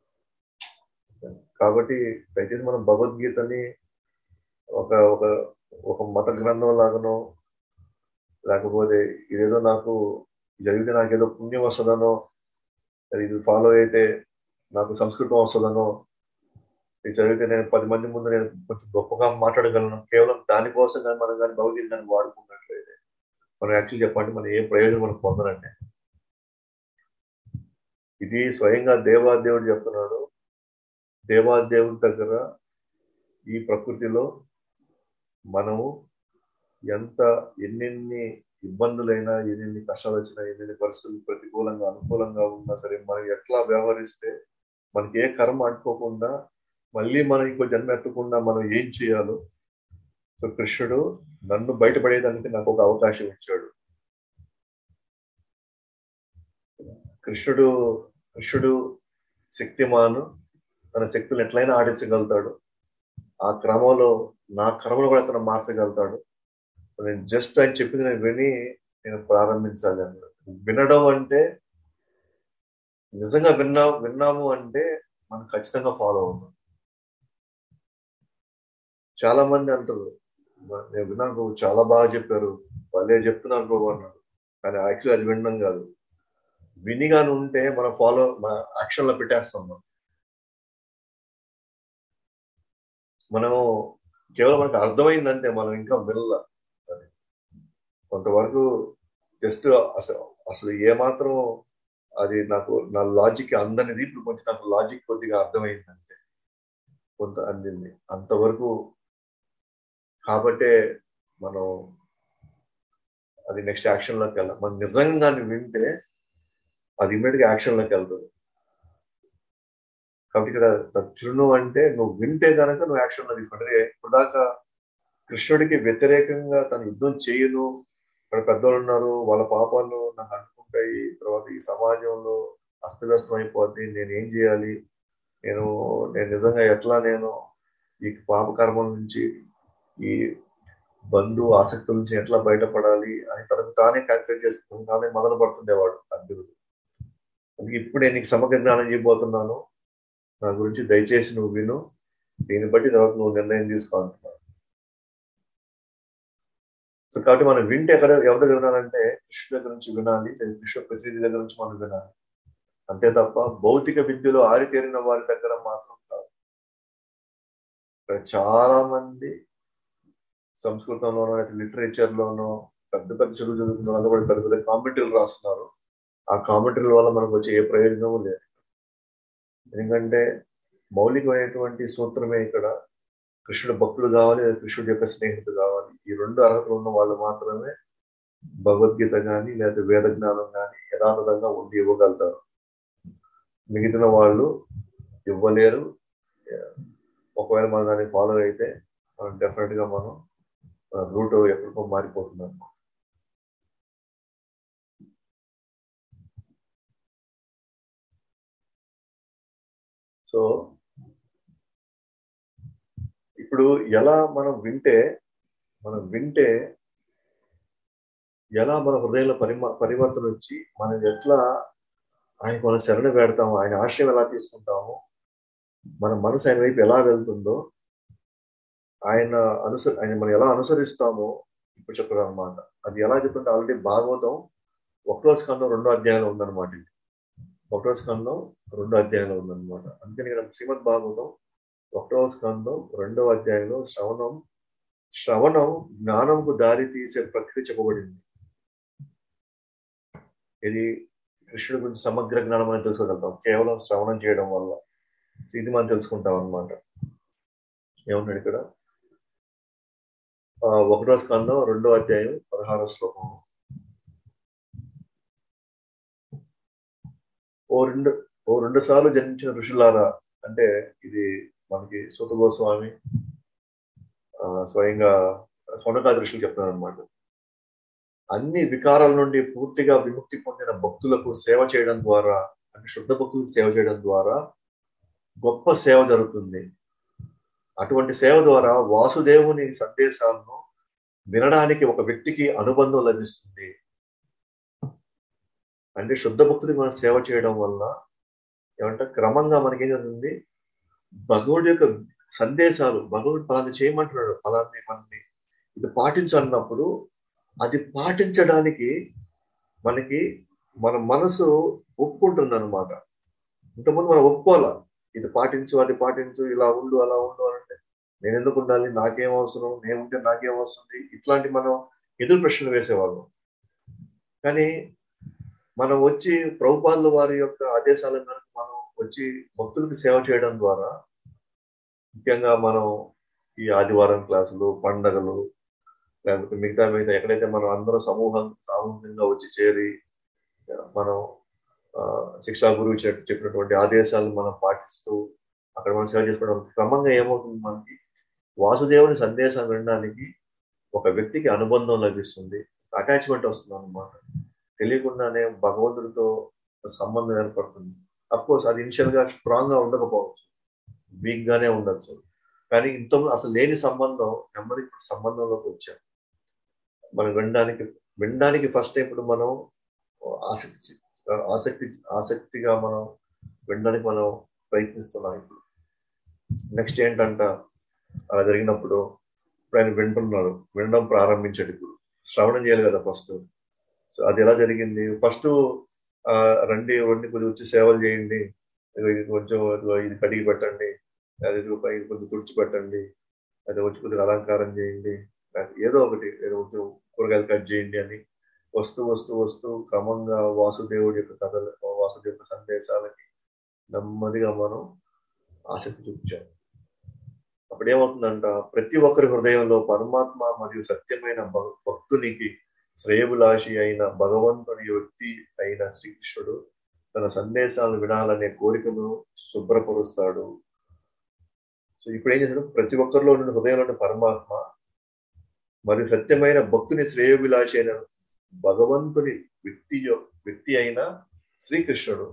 Speaker 1: కాబట్టి దయచేసి మనం భగవద్గీతని ఒక ఒక ఒక మత గ్రంథం లాగానో లేకపోతే ఇదేదో నాకు జరిగితే నాకు ఏదో పుణ్యం వస్తుందనో ఇది ఫాలో అయితే నాకు సంస్కృతం వస్తుందనో ఇది చదివితే నేను పది మంది ముందు నేను కొంచెం గొప్పగా మాట్లాడగలను కేవలం దానికోసం కానీ మనం కానీ భగవద్గీత దాన్ని వాడుకున్నట్లయితే మనం యాక్చువల్ చెప్పండి మనం ఏ ప్రయోజనం మనం పొందనండి ఇది స్వయంగా దేవాదేవుడు చెప్తున్నాడు దేవాదేవుడి దగ్గర ఈ ప్రకృతిలో మనము ఎంత ఎన్నెన్ని ఇబ్బందులైనా ఎన్నెన్ని కష్టాలు వచ్చినా ఎన్నెన్ని పరిస్థితులు ప్రతికూలంగా అనుకూలంగా ఉన్నా సరే మనం ఎట్లా వ్యవహరిస్తే మనకి ఏ కర్మ అంటుకోకుండా మళ్ళీ మనం ఇంకో జన్మ ఎత్తకుండా మనం ఏం చేయాలో సో కృష్ణుడు నన్ను బయటపడేదానికి నాకు ఒక అవకాశం ఇచ్చాడు కృష్ణుడు కృష్ణుడు శక్తిమాను తన శక్తులు ఎట్లయినా ఆడించగలుగుతాడు ఆ క్రమంలో నా కర్మను కూడా అతను మార్చగలుగుతాడు నేను జస్ట్ ఆయన చెప్పింది నేను విని నేను ప్రారంభించాలి అన్నాడు వినడం అంటే నిజంగా విన్నా విన్నాము అంటే మనం ఖచ్చితంగా ఫాలో అవుతాం చాలా మంది అంటారు నేను విన్నాను ప్రభు చాలా బాగా చెప్పారు వాళ్ళే చెప్తున్నాను ప్రభు అన్నాడు కానీ యాక్చువల్లీ అది వినడం కాదు వినిగాని ఉంటే మనం ఫాలో మన యాక్షన్ లో పెట్టేస్తాం మనం మనము కేవలం మనకు అర్థమైందంటే మనం ఇంకా వెళ్ళ కొంతవరకు జస్ట్ అసలు అసలు ఏమాత్రం అది నాకు నా లాజిక్ అందనిది ఇప్పుడు కొంచెం నాకు లాజిక్ కొద్దిగా అర్థమైందంటే కొంత అందింది అంతవరకు కాబట్టే మనం అది నెక్స్ట్ యాక్షన్ లోకి వెళ్ళాం మనం నిజంగా వింటే అది ఇమ్మీడియట్ గా యాక్షన్ లోకి వెళ్తుంది కాబట్టి ఇక్కడ చురును అంటే నువ్వు వింటే కనుక నువ్వు యాక్షన్ లో తీసుకుంటే ఇప్పుడు దాకా కృష్ణుడికి వ్యతిరేకంగా తను యుద్ధం చేయను ఇక్కడ పెద్దోళ్ళు ఉన్నారు వాళ్ళ పాపాలు నాకు అంటుకుంటాయి తర్వాత ఈ సమాజంలో అస్తవ్యస్తం అయిపోద్ది నేను ఏం చేయాలి నేను నేను నిజంగా ఎట్లా నేను ఈ పాప కర్మల నుంచి ఈ బంధు ఆసక్తుల నుంచి ఎట్లా బయటపడాలి అని తనకు తానే క్యాల్కులేట్ చేసుకుని తానే మొదలు పడుతుండేవాడు అర్జునుడు అందుకే ఇప్పుడు నేను నీకు సమగ్ర జ్ఞానం చేయబోతున్నాను నా గురించి దయచేసి నువ్వు విను దీన్ని బట్టి తర్వాత నువ్వు నిర్ణయం తీసుకో అంటున్నాను సో కాబట్టి మనం వింటే ఎక్కడ ఎవరి దగ్గర వినాలంటే కృష్ణు దగ్గర నుంచి వినాలి లేదా కృష్ణ ప్రతినిధి దగ్గర నుంచి మనం వినాలి అంతే తప్ప భౌతిక విద్యలో ఆరితేరిన వారి దగ్గర మాత్రం కాదు ఇక్కడ చాలా మంది సంస్కృతంలోనో లిటరేచర్ లోనో పెద్ద పెద్ద చదువు చదువుకున్న వాళ్ళు కూడా పెద్ద పెద్ద కామెంటరీలు రాస్తున్నారు ఆ కామెంటరీల వల్ల మనకు వచ్చే ఏ ప్రయోజనము లేదు ఎందుకంటే మౌలికమైనటువంటి సూత్రమే ఇక్కడ కృష్ణుడు భక్తులు కావాలి లేదా కృష్ణుడి యొక్క స్నేహితుడు కావాలి ఈ రెండు అర్హతలు ఉన్న వాళ్ళు మాత్రమే భగవద్గీత కానీ లేదా వేద జ్ఞానం కానీ యథాతథంగా ఉండి ఇవ్వగలుగుతారు మిగిలిన వాళ్ళు ఇవ్వలేరు ఒకవేళ మనం దాన్ని ఫాలో అయితే మనం డెఫినెట్ గా మనం రూట్ ఎక్కడికో మారిపోతుంది సో ఇప్పుడు ఎలా మనం వింటే మనం వింటే ఎలా మన హృదయంలో పరిమ పరివర్తన వచ్చి మనం ఎట్లా ఆయన మన శరణ పెడతాము ఆయన ఆశయం ఎలా తీసుకుంటాము మన మనసు ఆయన వైపు ఎలా వెళ్తుందో ఆయన అనుస ఆయన మనం ఎలా అనుసరిస్తామో ఇప్పుడు చెప్పారు అనమాట అది ఎలా చెప్తుంటే ఆల్రెడీ భాగవతం ఒకటో స్కందం రెండో అధ్యాయంలో ఉందన్నమాట ఇది ఒకటో స్కందం రెండో అధ్యాయంలో ఉందన్నమాట అందుకని ఇక్కడ శ్రీమద్ భాగవతం ఒకటో స్కందం రెండో అధ్యాయంలో శ్రవణం శ్రవణం జ్ఞానంకు దారి తీసే ప్రక్రియ చెప్పబడింది ఇది కృష్ణుడి గురించి సమగ్ర జ్ఞానం అని తెలుసుకోగలుగుతాం కేవలం శ్రవణం చేయడం వల్ల ఇది మనం తెలుసుకుంటాం అనమాట ఏమన్నాడు ఇక్కడ ఒకటో స్కందం రెండో అధ్యాయం పదహారో శ్లోకం ఓ రెండు ఓ రెండు సార్లు జన్మించిన ఋషులారా అంటే ఇది మనకి సుత గోస్వామి స్వయంగా స్వర్ణకాది ఋషులు చెప్తున్నారు అనమాట అన్ని వికారాల నుండి పూర్తిగా విముక్తి పొందిన భక్తులకు సేవ చేయడం ద్వారా అంటే శుద్ధ భక్తులకు సేవ చేయడం ద్వారా గొప్ప సేవ జరుగుతుంది అటువంటి సేవ ద్వారా వాసుదేవుని సందేశాలను వినడానికి ఒక వ్యక్తికి అనుబంధం లభిస్తుంది అంటే శుద్ధ భక్తుడికి మనం సేవ చేయడం వల్ల ఏమంటే క్రమంగా మనకేం జరుగుతుంది భగవుడి యొక్క సందేశాలు భగవుడు ఫలాన్ని చేయమంటున్నాడు ఫలాన్ని మనని ఇది పాటించన్నప్పుడు అది పాటించడానికి మనకి మన మనసు ఒప్పుకుంటుంది అనమాట ఇంతకుముందు మనం ఒప్పుకోవాలా ఇది పాటించు అది పాటించు ఇలా ఉండు అలా ఉండు అని అంటే నేను ఎందుకు ఉండాలి నాకేం అవసరం నేను ఉంటే నాకేం వస్తుంది ఇట్లాంటి మనం ఎదురు ప్రశ్నలు వేసేవాళ్ళం కానీ మనం వచ్చి ప్రభుపాదుల వారి యొక్క ఆదేశాల మేరకు మనం వచ్చి భక్తులకు సేవ చేయడం ద్వారా ముఖ్యంగా మనం ఈ ఆదివారం క్లాసులు పండగలు లేకపోతే మిగతా మిగతా ఎక్కడైతే మనం అందరూ సమూహం సామూహికంగా వచ్చి చేరి మనం శిక్షా గురువు చెప్పినటువంటి ఆదేశాలను మనం పాటిస్తూ అక్కడ మనం సేవ చేసుకోవడం క్రమంగా ఏమవుతుంది మనకి వాసుదేవుని సందేశం వినడానికి ఒక వ్యక్తికి అనుబంధం లభిస్తుంది అటాచ్మెంట్ వస్తుంది అనమాట తెలియకుండానే భగవంతుడితో సంబంధం ఏర్పడుతుంది కోర్స్ అది ఇనిషియల్ గా స్ట్రాంగ్ గా ఉండకపోవచ్చు వీక్ గానే ఉండొచ్చు కానీ ఇంత అసలు లేని సంబంధం నెమ్మది ఇప్పుడు సంబంధంలోకి వచ్చాం మనం వినడానికి వినడానికి ఫస్ట్ ఇప్పుడు మనం ఆసక్తి ఆసక్తి ఆసక్తిగా మనం వినడానికి మనం ప్రయత్నిస్తున్నాం ఇప్పుడు నెక్స్ట్ ఏంటంట అలా జరిగినప్పుడు ఇప్పుడు ఆయన వింటున్నాడు వినడం ప్రారంభించాడు ఇప్పుడు శ్రవణం చేయాలి కదా ఫస్ట్ సో అది ఎలా జరిగింది ఫస్ట్ రండి రండి కొద్దిగా వచ్చి సేవలు చేయండి ఇది కొంచెం ఇది కడిగి పెట్టండి అది ఇది కొంచెం తుడిచిపెట్టండి అది వచ్చి కొద్దిగా అలంకారం చేయండి ఏదో ఒకటి ఏదో కొంచెం కూరగాయలు కట్ చేయండి అని వస్తూ వస్తూ వస్తూ క్రమంగా వాసుదేవుడి యొక్క కథలు వాసుదేవు యొక్క సందేశాలకి నెమ్మదిగా మనం ఆసక్తి చూపించాం అప్పుడు ఏమవుతుందంట ప్రతి ఒక్కరి హృదయంలో పరమాత్మ మరియు సత్యమైన భక్తునికి శ్రేయబులాషి అయిన భగవంతుని వ్యక్తి అయిన శ్రీకృష్ణుడు తన సందేశాలను వినాలనే కోరికను శుభ్రపరుస్తాడు సో ఇప్పుడు ఏం చేశాడు ప్రతి ఒక్కరిలో నుండి హృదయంలో పరమాత్మ మరియు సత్యమైన భక్తుని శ్రేయోభిలాషి అయిన భగవంతుని వ్యక్తి వ్యక్తి అయిన శ్రీకృష్ణుడు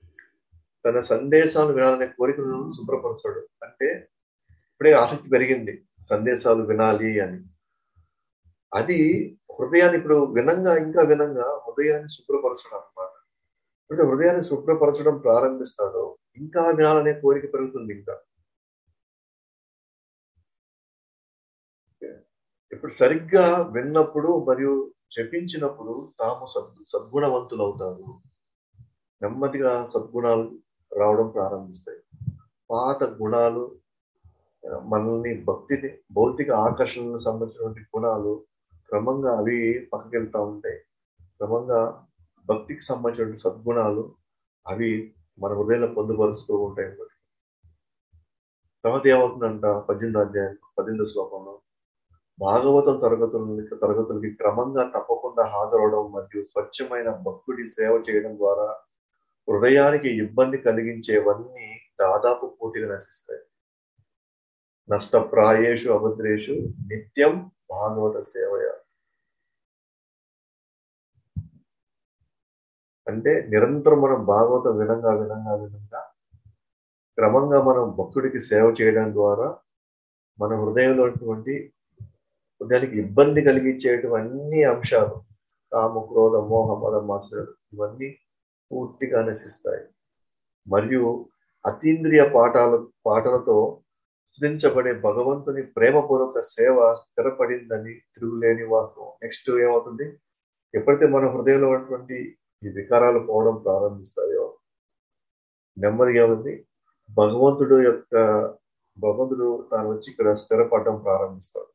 Speaker 1: తన సందేశాలు వినాలనే కోరికను శుభ్రపరుస్తాడు అంటే ఇప్పుడే ఆసక్తి పెరిగింది సందేశాలు వినాలి అని అది హృదయాన్ని ఇప్పుడు వినంగా ఇంకా వినంగా హృదయాన్ని శుభ్రపరచడం అన్నమాట అంటే హృదయాన్ని శుభ్రపరచడం ప్రారంభిస్తాడో ఇంకా వినాలనే కోరిక పెరుగుతుంది ఇంకా ఇప్పుడు సరిగ్గా విన్నప్పుడు మరియు జపించినప్పుడు తాము సద్ సద్గుణవంతులు అవుతారు నెమ్మదిగా సద్గుణాలు రావడం ప్రారంభిస్తాయి పాత గుణాలు మనల్ని భక్తిని భౌతిక ఆకర్షణలకు సంబంధించినటువంటి గుణాలు క్రమంగా అవి పక్కకెళ్తా ఉంటాయి క్రమంగా భక్తికి సంబంధించిన సద్గుణాలు అవి మన హృదయంలో పొందుపరుస్తూ ఉంటాయి తర్వాత ఏమవుతుందంట పద్దెనిమిది అధ్యాయం పద్దెనిమిది శ్లోకంలో భాగవతం తరగతులకి తరగతులకి క్రమంగా తప్పకుండా హాజరవడం మరియు స్వచ్ఛమైన భక్తుడి సేవ చేయడం ద్వారా హృదయానికి ఇబ్బంది కలిగించేవన్నీ దాదాపు పూర్తిగా నశిస్తాయి నష్టప్రాయేషు అభద్రేషు నిత్యం భాగవత సేవయ అంటే నిరంతరం మనం భాగవతం వినంగా వినంగా వినంగా క్రమంగా మనం భక్తుడికి సేవ చేయడం ద్వారా మన హృదయంలో ఉన్నటువంటి హృదయానికి ఇబ్బంది కలిగించేటువంటి అంశాలు కామ క్రోధ మోహ మద మాసలు ఇవన్నీ పూర్తిగా నశిస్తాయి మరియు అతీంద్రియ పాఠాలు పాటలతో స్థుతించబడే భగవంతుని ప్రేమపూర్వక సేవ స్థిరపడిందని తిరుగులేని వాస్తవం నెక్స్ట్ ఏమవుతుంది ఎప్పుడైతే మన హృదయంలో ఉన్నటువంటి ఈ వికారాలు పోవడం ప్రారంభిస్తాయో నెమ్మదిగా ఉంది భగవంతుడు యొక్క భగవంతుడు తాను వచ్చి ఇక్కడ స్థిరపడడం ప్రారంభిస్తాడు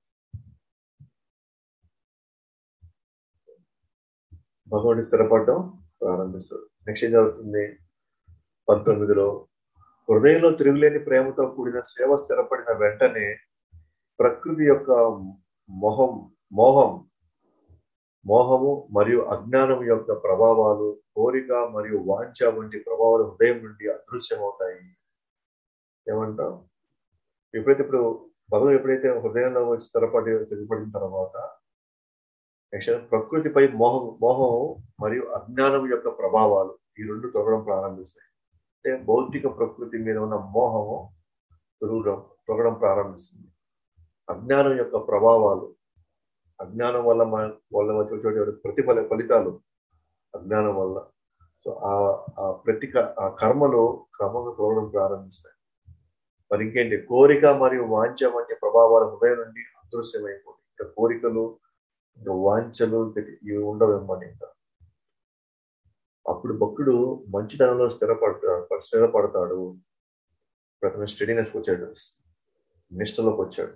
Speaker 1: భగవంతుడు స్థిరపడడం ప్రారంభిస్తాడు నెక్స్ట్ ఏం జరుగుతుంది పంతొమ్మిదిలో హృదయంలో తిరుగులేని ప్రేమతో కూడిన సేవ స్థిరపడిన వెంటనే ప్రకృతి యొక్క మొహం మోహం మోహము మరియు అజ్ఞానం యొక్క ప్రభావాలు కోరిక మరియు వాంఛ వంటి ప్రభావాలు హృదయం నుండి అదృశ్యమవుతాయి ఏమంటాం ఎప్పుడైతే ఇప్పుడు భగవాన్ ఎప్పుడైతే హృదయంలో వచ్చి స్థిరపడి స్థిరపడిన తర్వాత నెక్స్ట్ ప్రకృతిపై మోహం మోహం మరియు అజ్ఞానం యొక్క ప్రభావాలు ఈ రెండు తొగడం ప్రారంభిస్తాయి అంటే భౌతిక ప్రకృతి మీద ఉన్న మోహము తొలగడం తొగడం ప్రారంభిస్తుంది అజ్ఞానం యొక్క ప్రభావాలు అజ్ఞానం వల్ల మన వల్ల వచ్చే ప్రతిఫల ఫలితాలు అజ్ఞానం వల్ల సో ఆ ఆ ప్రతి ఆ కర్మలు క్రమంగా తోడడం ప్రారంభిస్తాయి మరి ఇంకేంటి కోరిక మరియు వాంఛ వంటి ప్రభావాలు హృదయం నుండి అదృశ్యమైపోతాయి ఇంకా కోరికలు ఇంకా వాంఛలు ఇవి ఉండవేమని ఇంకా అప్పుడు భక్తుడు మంచితనంలో స్థిరపడతాడు స్థిరపడతాడు ప్రథమ స్టడీనెస్కి వచ్చాడు నిష్టలోకి వచ్చాడు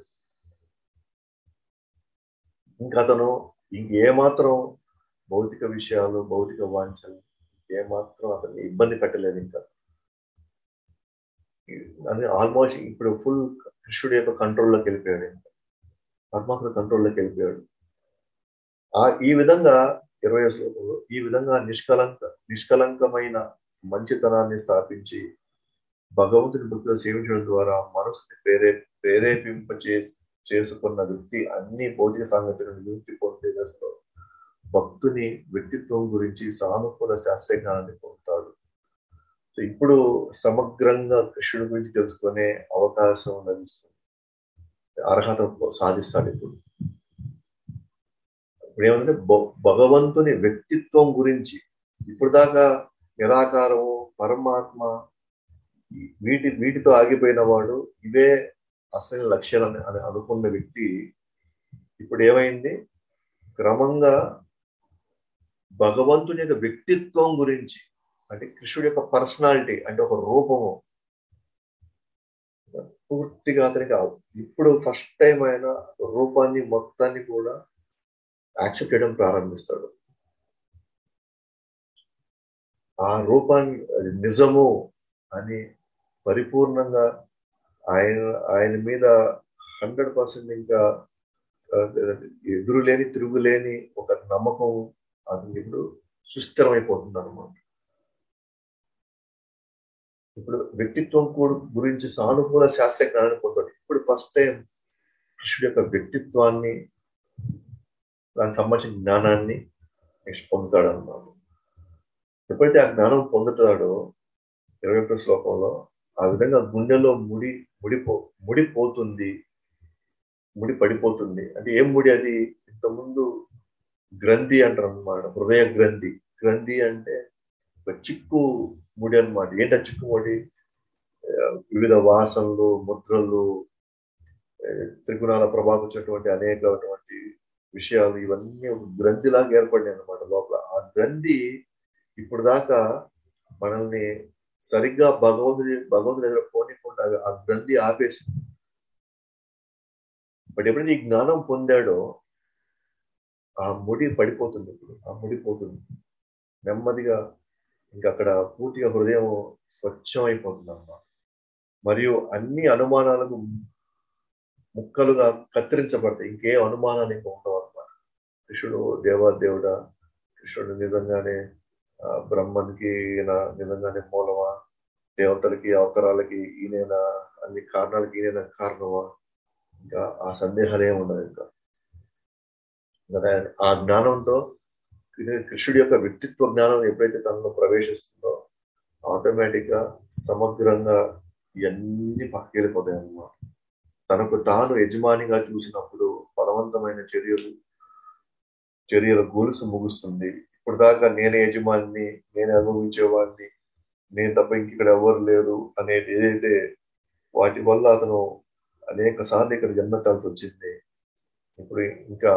Speaker 1: ఇంకా అతను ఇంకేమాత్రం భౌతిక విషయాలు భౌతిక వాంఛలు ఏమాత్రం అతన్ని ఇబ్బంది పెట్టలేదు ఇంకా అది ఆల్మోస్ట్ ఇప్పుడు ఫుల్ కృష్ణుడి యొక్క కంట్రోల్లోకి వెళ్ళిపోయాడు ఇంకా పరమాత్మ కంట్రోల్లోకి వెళ్ళిపోయాడు ఆ ఈ విధంగా ఇరవై శ్లోకంలో ఈ విధంగా నిష్కలంక నిష్కలంకమైన మంచితనాన్ని స్థాపించి భగవంతుని భక్తులు సేవించడం ద్వారా మనసుని ప్రేరే ప్రేరేపింప చేసుకున్న వ్యక్తి అన్ని భౌతిక సాంగత్యాలను విముక్తి పొందే దశలో భక్తుని వ్యక్తిత్వం గురించి సానుకూల శాస్త్రజ్ఞానాన్ని పొందుతాడు సో ఇప్పుడు సమగ్రంగా కృష్ణుడి గురించి తెలుసుకునే అవకాశం లభిస్తుంది అర్హత సాధిస్తాడు ఇప్పుడు ఇప్పుడు ఏమంటే భగవంతుని వ్యక్తిత్వం గురించి ఇప్పుడు దాకా నిరాకారము పరమాత్మ వీటి వీటితో ఆగిపోయిన వాడు ఇవే అసలు లక్ష్యాలని అని అనుకున్న వ్యక్తి ఇప్పుడు ఏమైంది క్రమంగా భగవంతుని యొక్క వ్యక్తిత్వం గురించి అంటే కృష్ణుడి యొక్క పర్సనాలిటీ అంటే ఒక రూపము పూర్తిగా అతనికి ఇప్పుడు ఫస్ట్ టైం ఆయన రూపాన్ని మొత్తాన్ని కూడా యాక్సెప్ట్ చేయడం ప్రారంభిస్తాడు ఆ రూపాన్ని అది నిజము అని పరిపూర్ణంగా ఆయన ఆయన మీద హండ్రెడ్ పర్సెంట్ ఇంకా ఎదురులేని తిరుగులేని ఒక నమ్మకం అది ఇప్పుడు సుస్థిరమైపోతుంది అనమాట ఇప్పుడు వ్యక్తిత్వం గురించి సానుకూల శాస్త్రజ్ఞానాన్ని పొందాడు ఇప్పుడు ఫస్ట్ టైం కృష్ణుడి యొక్క వ్యక్తిత్వాన్ని దానికి సంబంధించిన జ్ఞానాన్ని నెక్స్ట్ పొందుతాడు అన్నమాట ఎప్పుడైతే ఆ జ్ఞానం పొందుతాడో ఇరవై ఒకటో శ్లోకంలో ఆ విధంగా గుండెలో ముడి ముడిపో ముడిపోతుంది ముడి పడిపోతుంది అంటే ఏం ముడి అది ఇంతకుముందు గ్రంథి అంటారు అనమాట హృదయ గ్రంథి గ్రంథి అంటే ఒక చిక్కు ముడి అనమాట ఏంటి ఆ చిక్కు ముడి ఆ, వివిధ వాసనలు ముద్రలు ఆ, త్రిగుణాల ప్రభావం వచ్చినటువంటి అనేకటువంటి విషయాలు ఇవన్నీ ఒక గ్రంథిలాగా ఏర్పడినాయి అనమాట లోపల ఆ గ్రంథి ఇప్పుడు దాకా మనల్ని సరిగ్గా భగవంతుడి భగవంతుడి దగ్గర పోనీకుండా ఆ గ్రంథి ఆపేసింది బట్ ఎప్పుడైతే ఈ జ్ఞానం పొందాడో ఆ ముడి పడిపోతుంది ఇప్పుడు ఆ ముడి పోతుంది నెమ్మదిగా ఇంకా అక్కడ పూర్తిగా హృదయం స్వచ్ఛమైపోతుంది అన్నమాట మరియు అన్ని అనుమానాలకు ముక్కలుగా కత్తిరించబడతాయి ఇంకే అనుమానాలు ఇంకా ఉండవు అన్నమాట కృష్ణుడు దేవాదేవుడా కృష్ణుడు నిజంగానే ఆ, బ్రహ్మనికి ఈయన నిజంగానే మూలమా దేవతలకి అవతారాలకి ఈయన అన్ని కారణాలకి ఈయన కారణమా ఇంకా ఆ సందేహాలు ఏమి ఉండదు ఇంకా ఇంకా ఆ జ్ఞానంతో కృ- కృష్ణుడి యొక్క వ్యక్తిత్వ జ్ఞానం ఎప్పుడైతే తనలో ప్రవేశిస్తుందో ఆటోమేటిక్ గా సమగ్రంగా ఇవన్నీ పక్కకెళ్ళిపోతాయి అన్నమాట తనకు తాను యజమానిగా చూసినప్పుడు బలవంతమైన చర్యలు చర్యల గొలుసు ముగుస్తుంది ఇప్పుడు దాకా నేనే యజమానిని నేనే అనుభవించేవాడిని నేను తప్ప ఇంకిక్కడ ఎవరు లేరు అనేది ఏదైతే వాటి వల్ల అతను అనేక సార్లు ఇక్కడ జన్మతాల్సి వచ్చింది ఇప్పుడు ఇంకా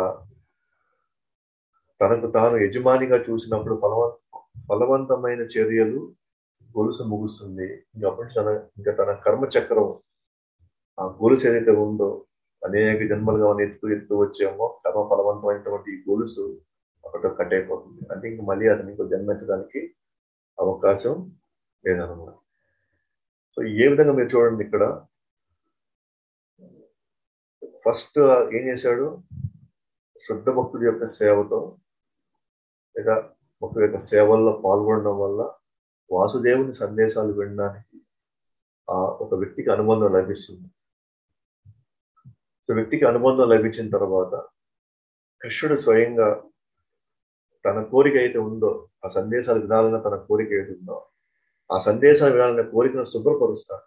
Speaker 1: తనకు తాను యజమానిగా చూసినప్పుడు ఫలవంత ఫలవంతమైన చర్యలు గొలుసు ముగుస్తుంది ఇంకా అప్పటి నుంచి తన ఇంకా తన కర్మ చక్రం ఆ గొలుసు ఏదైతే ఉందో అనేక జన్మలుగా మనం ఎత్తు ఎత్తు వచ్చామో కర్మ ఫలవంతమైనటువంటి ఈ గొలుసు అక్కడ కట్ అయిపోతుంది అంటే ఇంక మళ్ళీ అతను ఇంకో జన్మించడానికి అవకాశం లేదన్నమాట సో ఏ విధంగా మీరు చూడండి ఇక్కడ ఫస్ట్ ఏం చేశాడు శుద్ధ భక్తుడి యొక్క సేవతో లేదా భక్తుడి యొక్క సేవల్లో పాల్గొనడం వల్ల వాసుదేవుని సందేశాలు వినడానికి ఆ ఒక వ్యక్తికి అనుబంధం లభిస్తుంది సో వ్యక్తికి అనుబంధం లభించిన తర్వాత కృష్ణుడు స్వయంగా తన కోరిక అయితే ఉందో ఆ సందేశాలు వినాలన్న తన కోరిక ఏది ఉందో ఆ సందేశాలు వినాలనే కోరికను శుభ్రపరుస్తాడు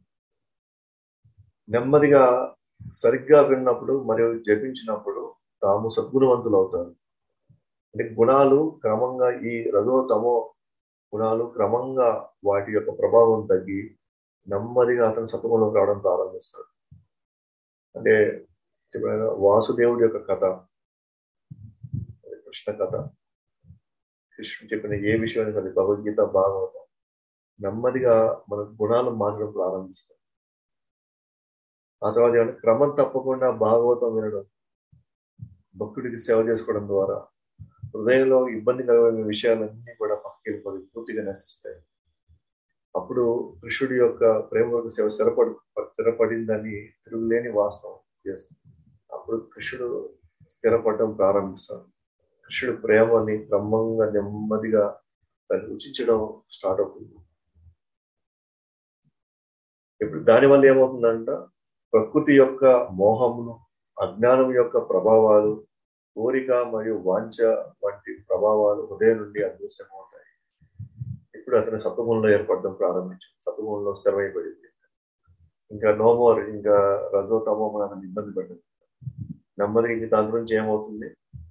Speaker 1: నెమ్మదిగా సరిగ్గా విన్నప్పుడు మరియు జపించినప్పుడు తాము సద్గుణవంతులు అవుతారు అంటే గుణాలు క్రమంగా ఈ రజో తమో గుణాలు క్రమంగా వాటి యొక్క ప్రభావం తగ్గి నెమ్మదిగా అతను సత్వంలోకి రావడం ప్రారంభిస్తాడు అంటే చెప్పిన వాసుదేవుడి యొక్క కథ కృష్ణ కథ కృష్ణుడు చెప్పిన ఏ విషయమైనా సరే భగవద్గీత భాగవతం నెమ్మదిగా మన గుణాలు మారడం ప్రారంభిస్తాం ఆ తర్వాత ఏమంటే క్రమం తప్పకుండా భాగవతం వినడం భక్తుడికి సేవ చేసుకోవడం ద్వారా హృదయంలో ఇబ్బంది కలిగిన విషయాలన్నీ కూడా పక్కకెళ్ళిపోయి పూర్తిగా నశిస్తాయి అప్పుడు కృష్ణుడి యొక్క ప్రేమ సేవ స్థిరపడి స్థిరపడిందని తిరుగులేని వాస్తవం చేస్తుంది అప్పుడు కృష్ణుడు స్థిరపడడం ప్రారంభిస్తాడు కృష్ణుడు ప్రేమని క్రమంగా నెమ్మదిగా దాన్ని రుచించడం స్టార్ట్ అవుతుంది ఇప్పుడు దానివల్ల ఏమవుతుందంట ప్రకృతి యొక్క మోహమును అజ్ఞానం యొక్క ప్రభావాలు కోరిక మరియు వాంఛ వంటి ప్రభావాలు ఉదయం నుండి అదృశ్యమవుతాయి ఇప్పుడు అతను సత్వగుణంలో ఏర్పడడం ప్రారంభించింది సత్వగుణంలో స్థిరమైపడింది ఇంకా నోమోర్ ఇంకా రజో తమో మనం ఇబ్బంది పడింది నెమ్మదిగా ఇంక దాని గురించి ఏమవుతుంది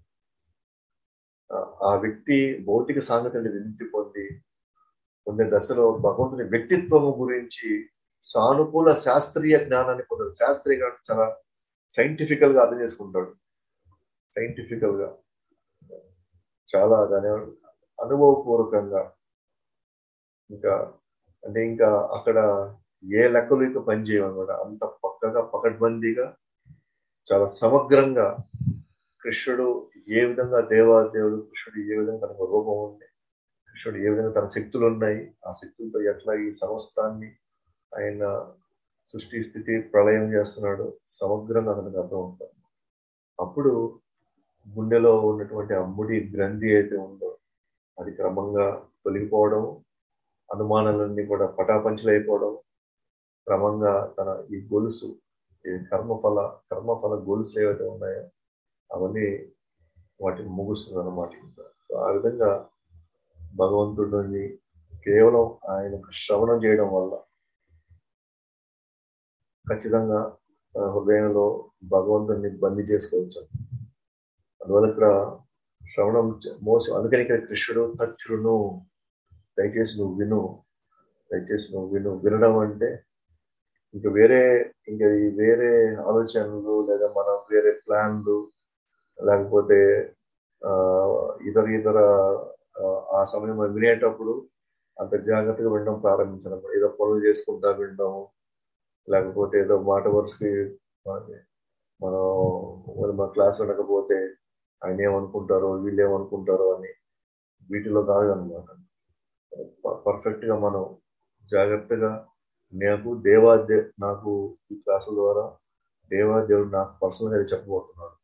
Speaker 1: ఆ వ్యక్తి భౌతిక సాంగతిని వింటి పొంది పొందే దశలో భగవంతుని వ్యక్తిత్వము గురించి సానుకూల శాస్త్రీయ జ్ఞానాన్ని పొందాడు శాస్త్రీయ జ్ఞానం చాలా సైంటిఫికల్ గా అర్థం చేసుకుంటాడు సైంటిఫికల్ గా చాలా దాని అనుభవపూర్వకంగా ఇంకా అంటే ఇంకా అక్కడ ఏ లెక్కలు ఇంకా పనిచేయమన్నమాట అంత పక్కగా పకడ్బందీగా చాలా సమగ్రంగా కృష్ణుడు ఏ విధంగా దేవాదేవుడు కృష్ణుడు ఏ విధంగా తనకు రూపం ఉంది కృష్ణుడు ఏ విధంగా తన శక్తులు ఉన్నాయి ఆ శక్తులతో ఎట్లా ఈ సమస్తాన్ని ఆయన సృష్టి స్థితి ప్రళయం చేస్తున్నాడు సమగ్రంగా అతనికి అర్థమవుతాడు అప్పుడు గుండెలో ఉన్నటువంటి అమ్ముడి గ్రంథి అయితే ఉందో అది క్రమంగా తొలగిపోవడం అనుమానాలన్నీ కూడా పటాపంచలైపోవడం క్రమంగా తన ఈ గొలుసు ఈ కర్మఫల కర్మఫల గొలుసులు ఏవైతే ఉన్నాయో అవన్నీ వాటిని ముగుస్తుంది అనమాట సో ఆ విధంగా భగవంతుడిని కేవలం ఆయన శ్రవణం చేయడం వల్ల ఖచ్చితంగా ఆ, హృదయంలో భగవంతుని బందీ చేసుకోవచ్చు అందువల్ల ఇక్కడ శ్రవణం చ- మోసం అందుకని ఇక్కడ కృష్ణుడు తచ్చును దయచేసి నువ్వు విను దయచేసి నువ్వు విను వినడం అంటే ఇంకా వేరే ఇంకా ఈ వేరే ఆలోచనలు లేదా మనం వేరే ప్లాన్లు లేకపోతే ఆ, ఇతర ఇతర ఆ, ఆ సమయం మనం వినేటప్పుడు అంత జాగ్రత్తగా వినడం ప్రారంభించడం ఏదో పనులు చేసుకుంటా వినడం లేకపోతే ఏదో మాట వరుసకి మనకి మనం మరి మన క్లాస్ వినకపోతే ఆయన ఏమనుకుంటారో వీళ్ళు ఏమనుకుంటారో అని వీటిలో కాదనమాట పర్ఫెక్ట్ గా మనం జాగ్రత్తగా నాకు దేవాదే నాకు ఈ క్లాసుల ద్వారా దేవాదేవుడు నాకు పర్సనల్ గా చెప్పబోతున్నాడు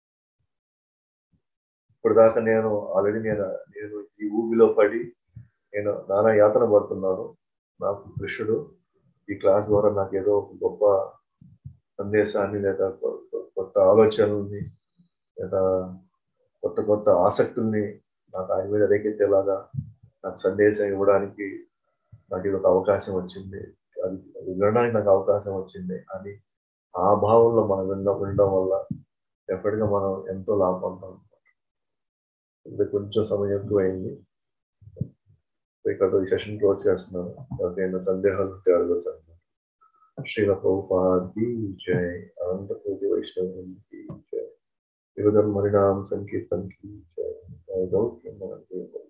Speaker 1: ఇప్పుడు దాకా నేను ఆల్రెడీ నేను నేను ఈ ఊబిలో పడి నేను నానా యాతన పడుతున్నాను నాకు కృష్ణుడు ఈ క్లాస్ ద్వారా నాకు ఏదో ఒక గొప్ప సందేశాన్ని లేదా కొ- కొ- కొత్త ఆలోచనల్ని లేదా కొత్త కొత్త ఆసక్తుల్ని నాకు ఆయన మీద రేకెత్తేలాగా నాకు సందేశం ఇవ్వడానికి నాకు ఇది ఒక అవకాశం వచ్చింది అది అది వినడానికి నాకు అవకాశం వచ్చింది అని ఆ భావంలో మనం వినడం వినడం వల్ల ఎప్పటిగా మనం ఎంతో లాభపడతాం ఇది కొంచెం సమయం ఎక్కువైంది ఇక్కడ ఈ సెషన్ క్లోజ్ చేస్తున్నాను ఎవరికైనా సందేహాలు ఉంటే అడగచ్చు శ్రీల ప్రభుపాది జై అనంతకోటి వైష్ణవునికి జై వివిధ మరిణామ సంకీర్తనకి జై జై గౌతమ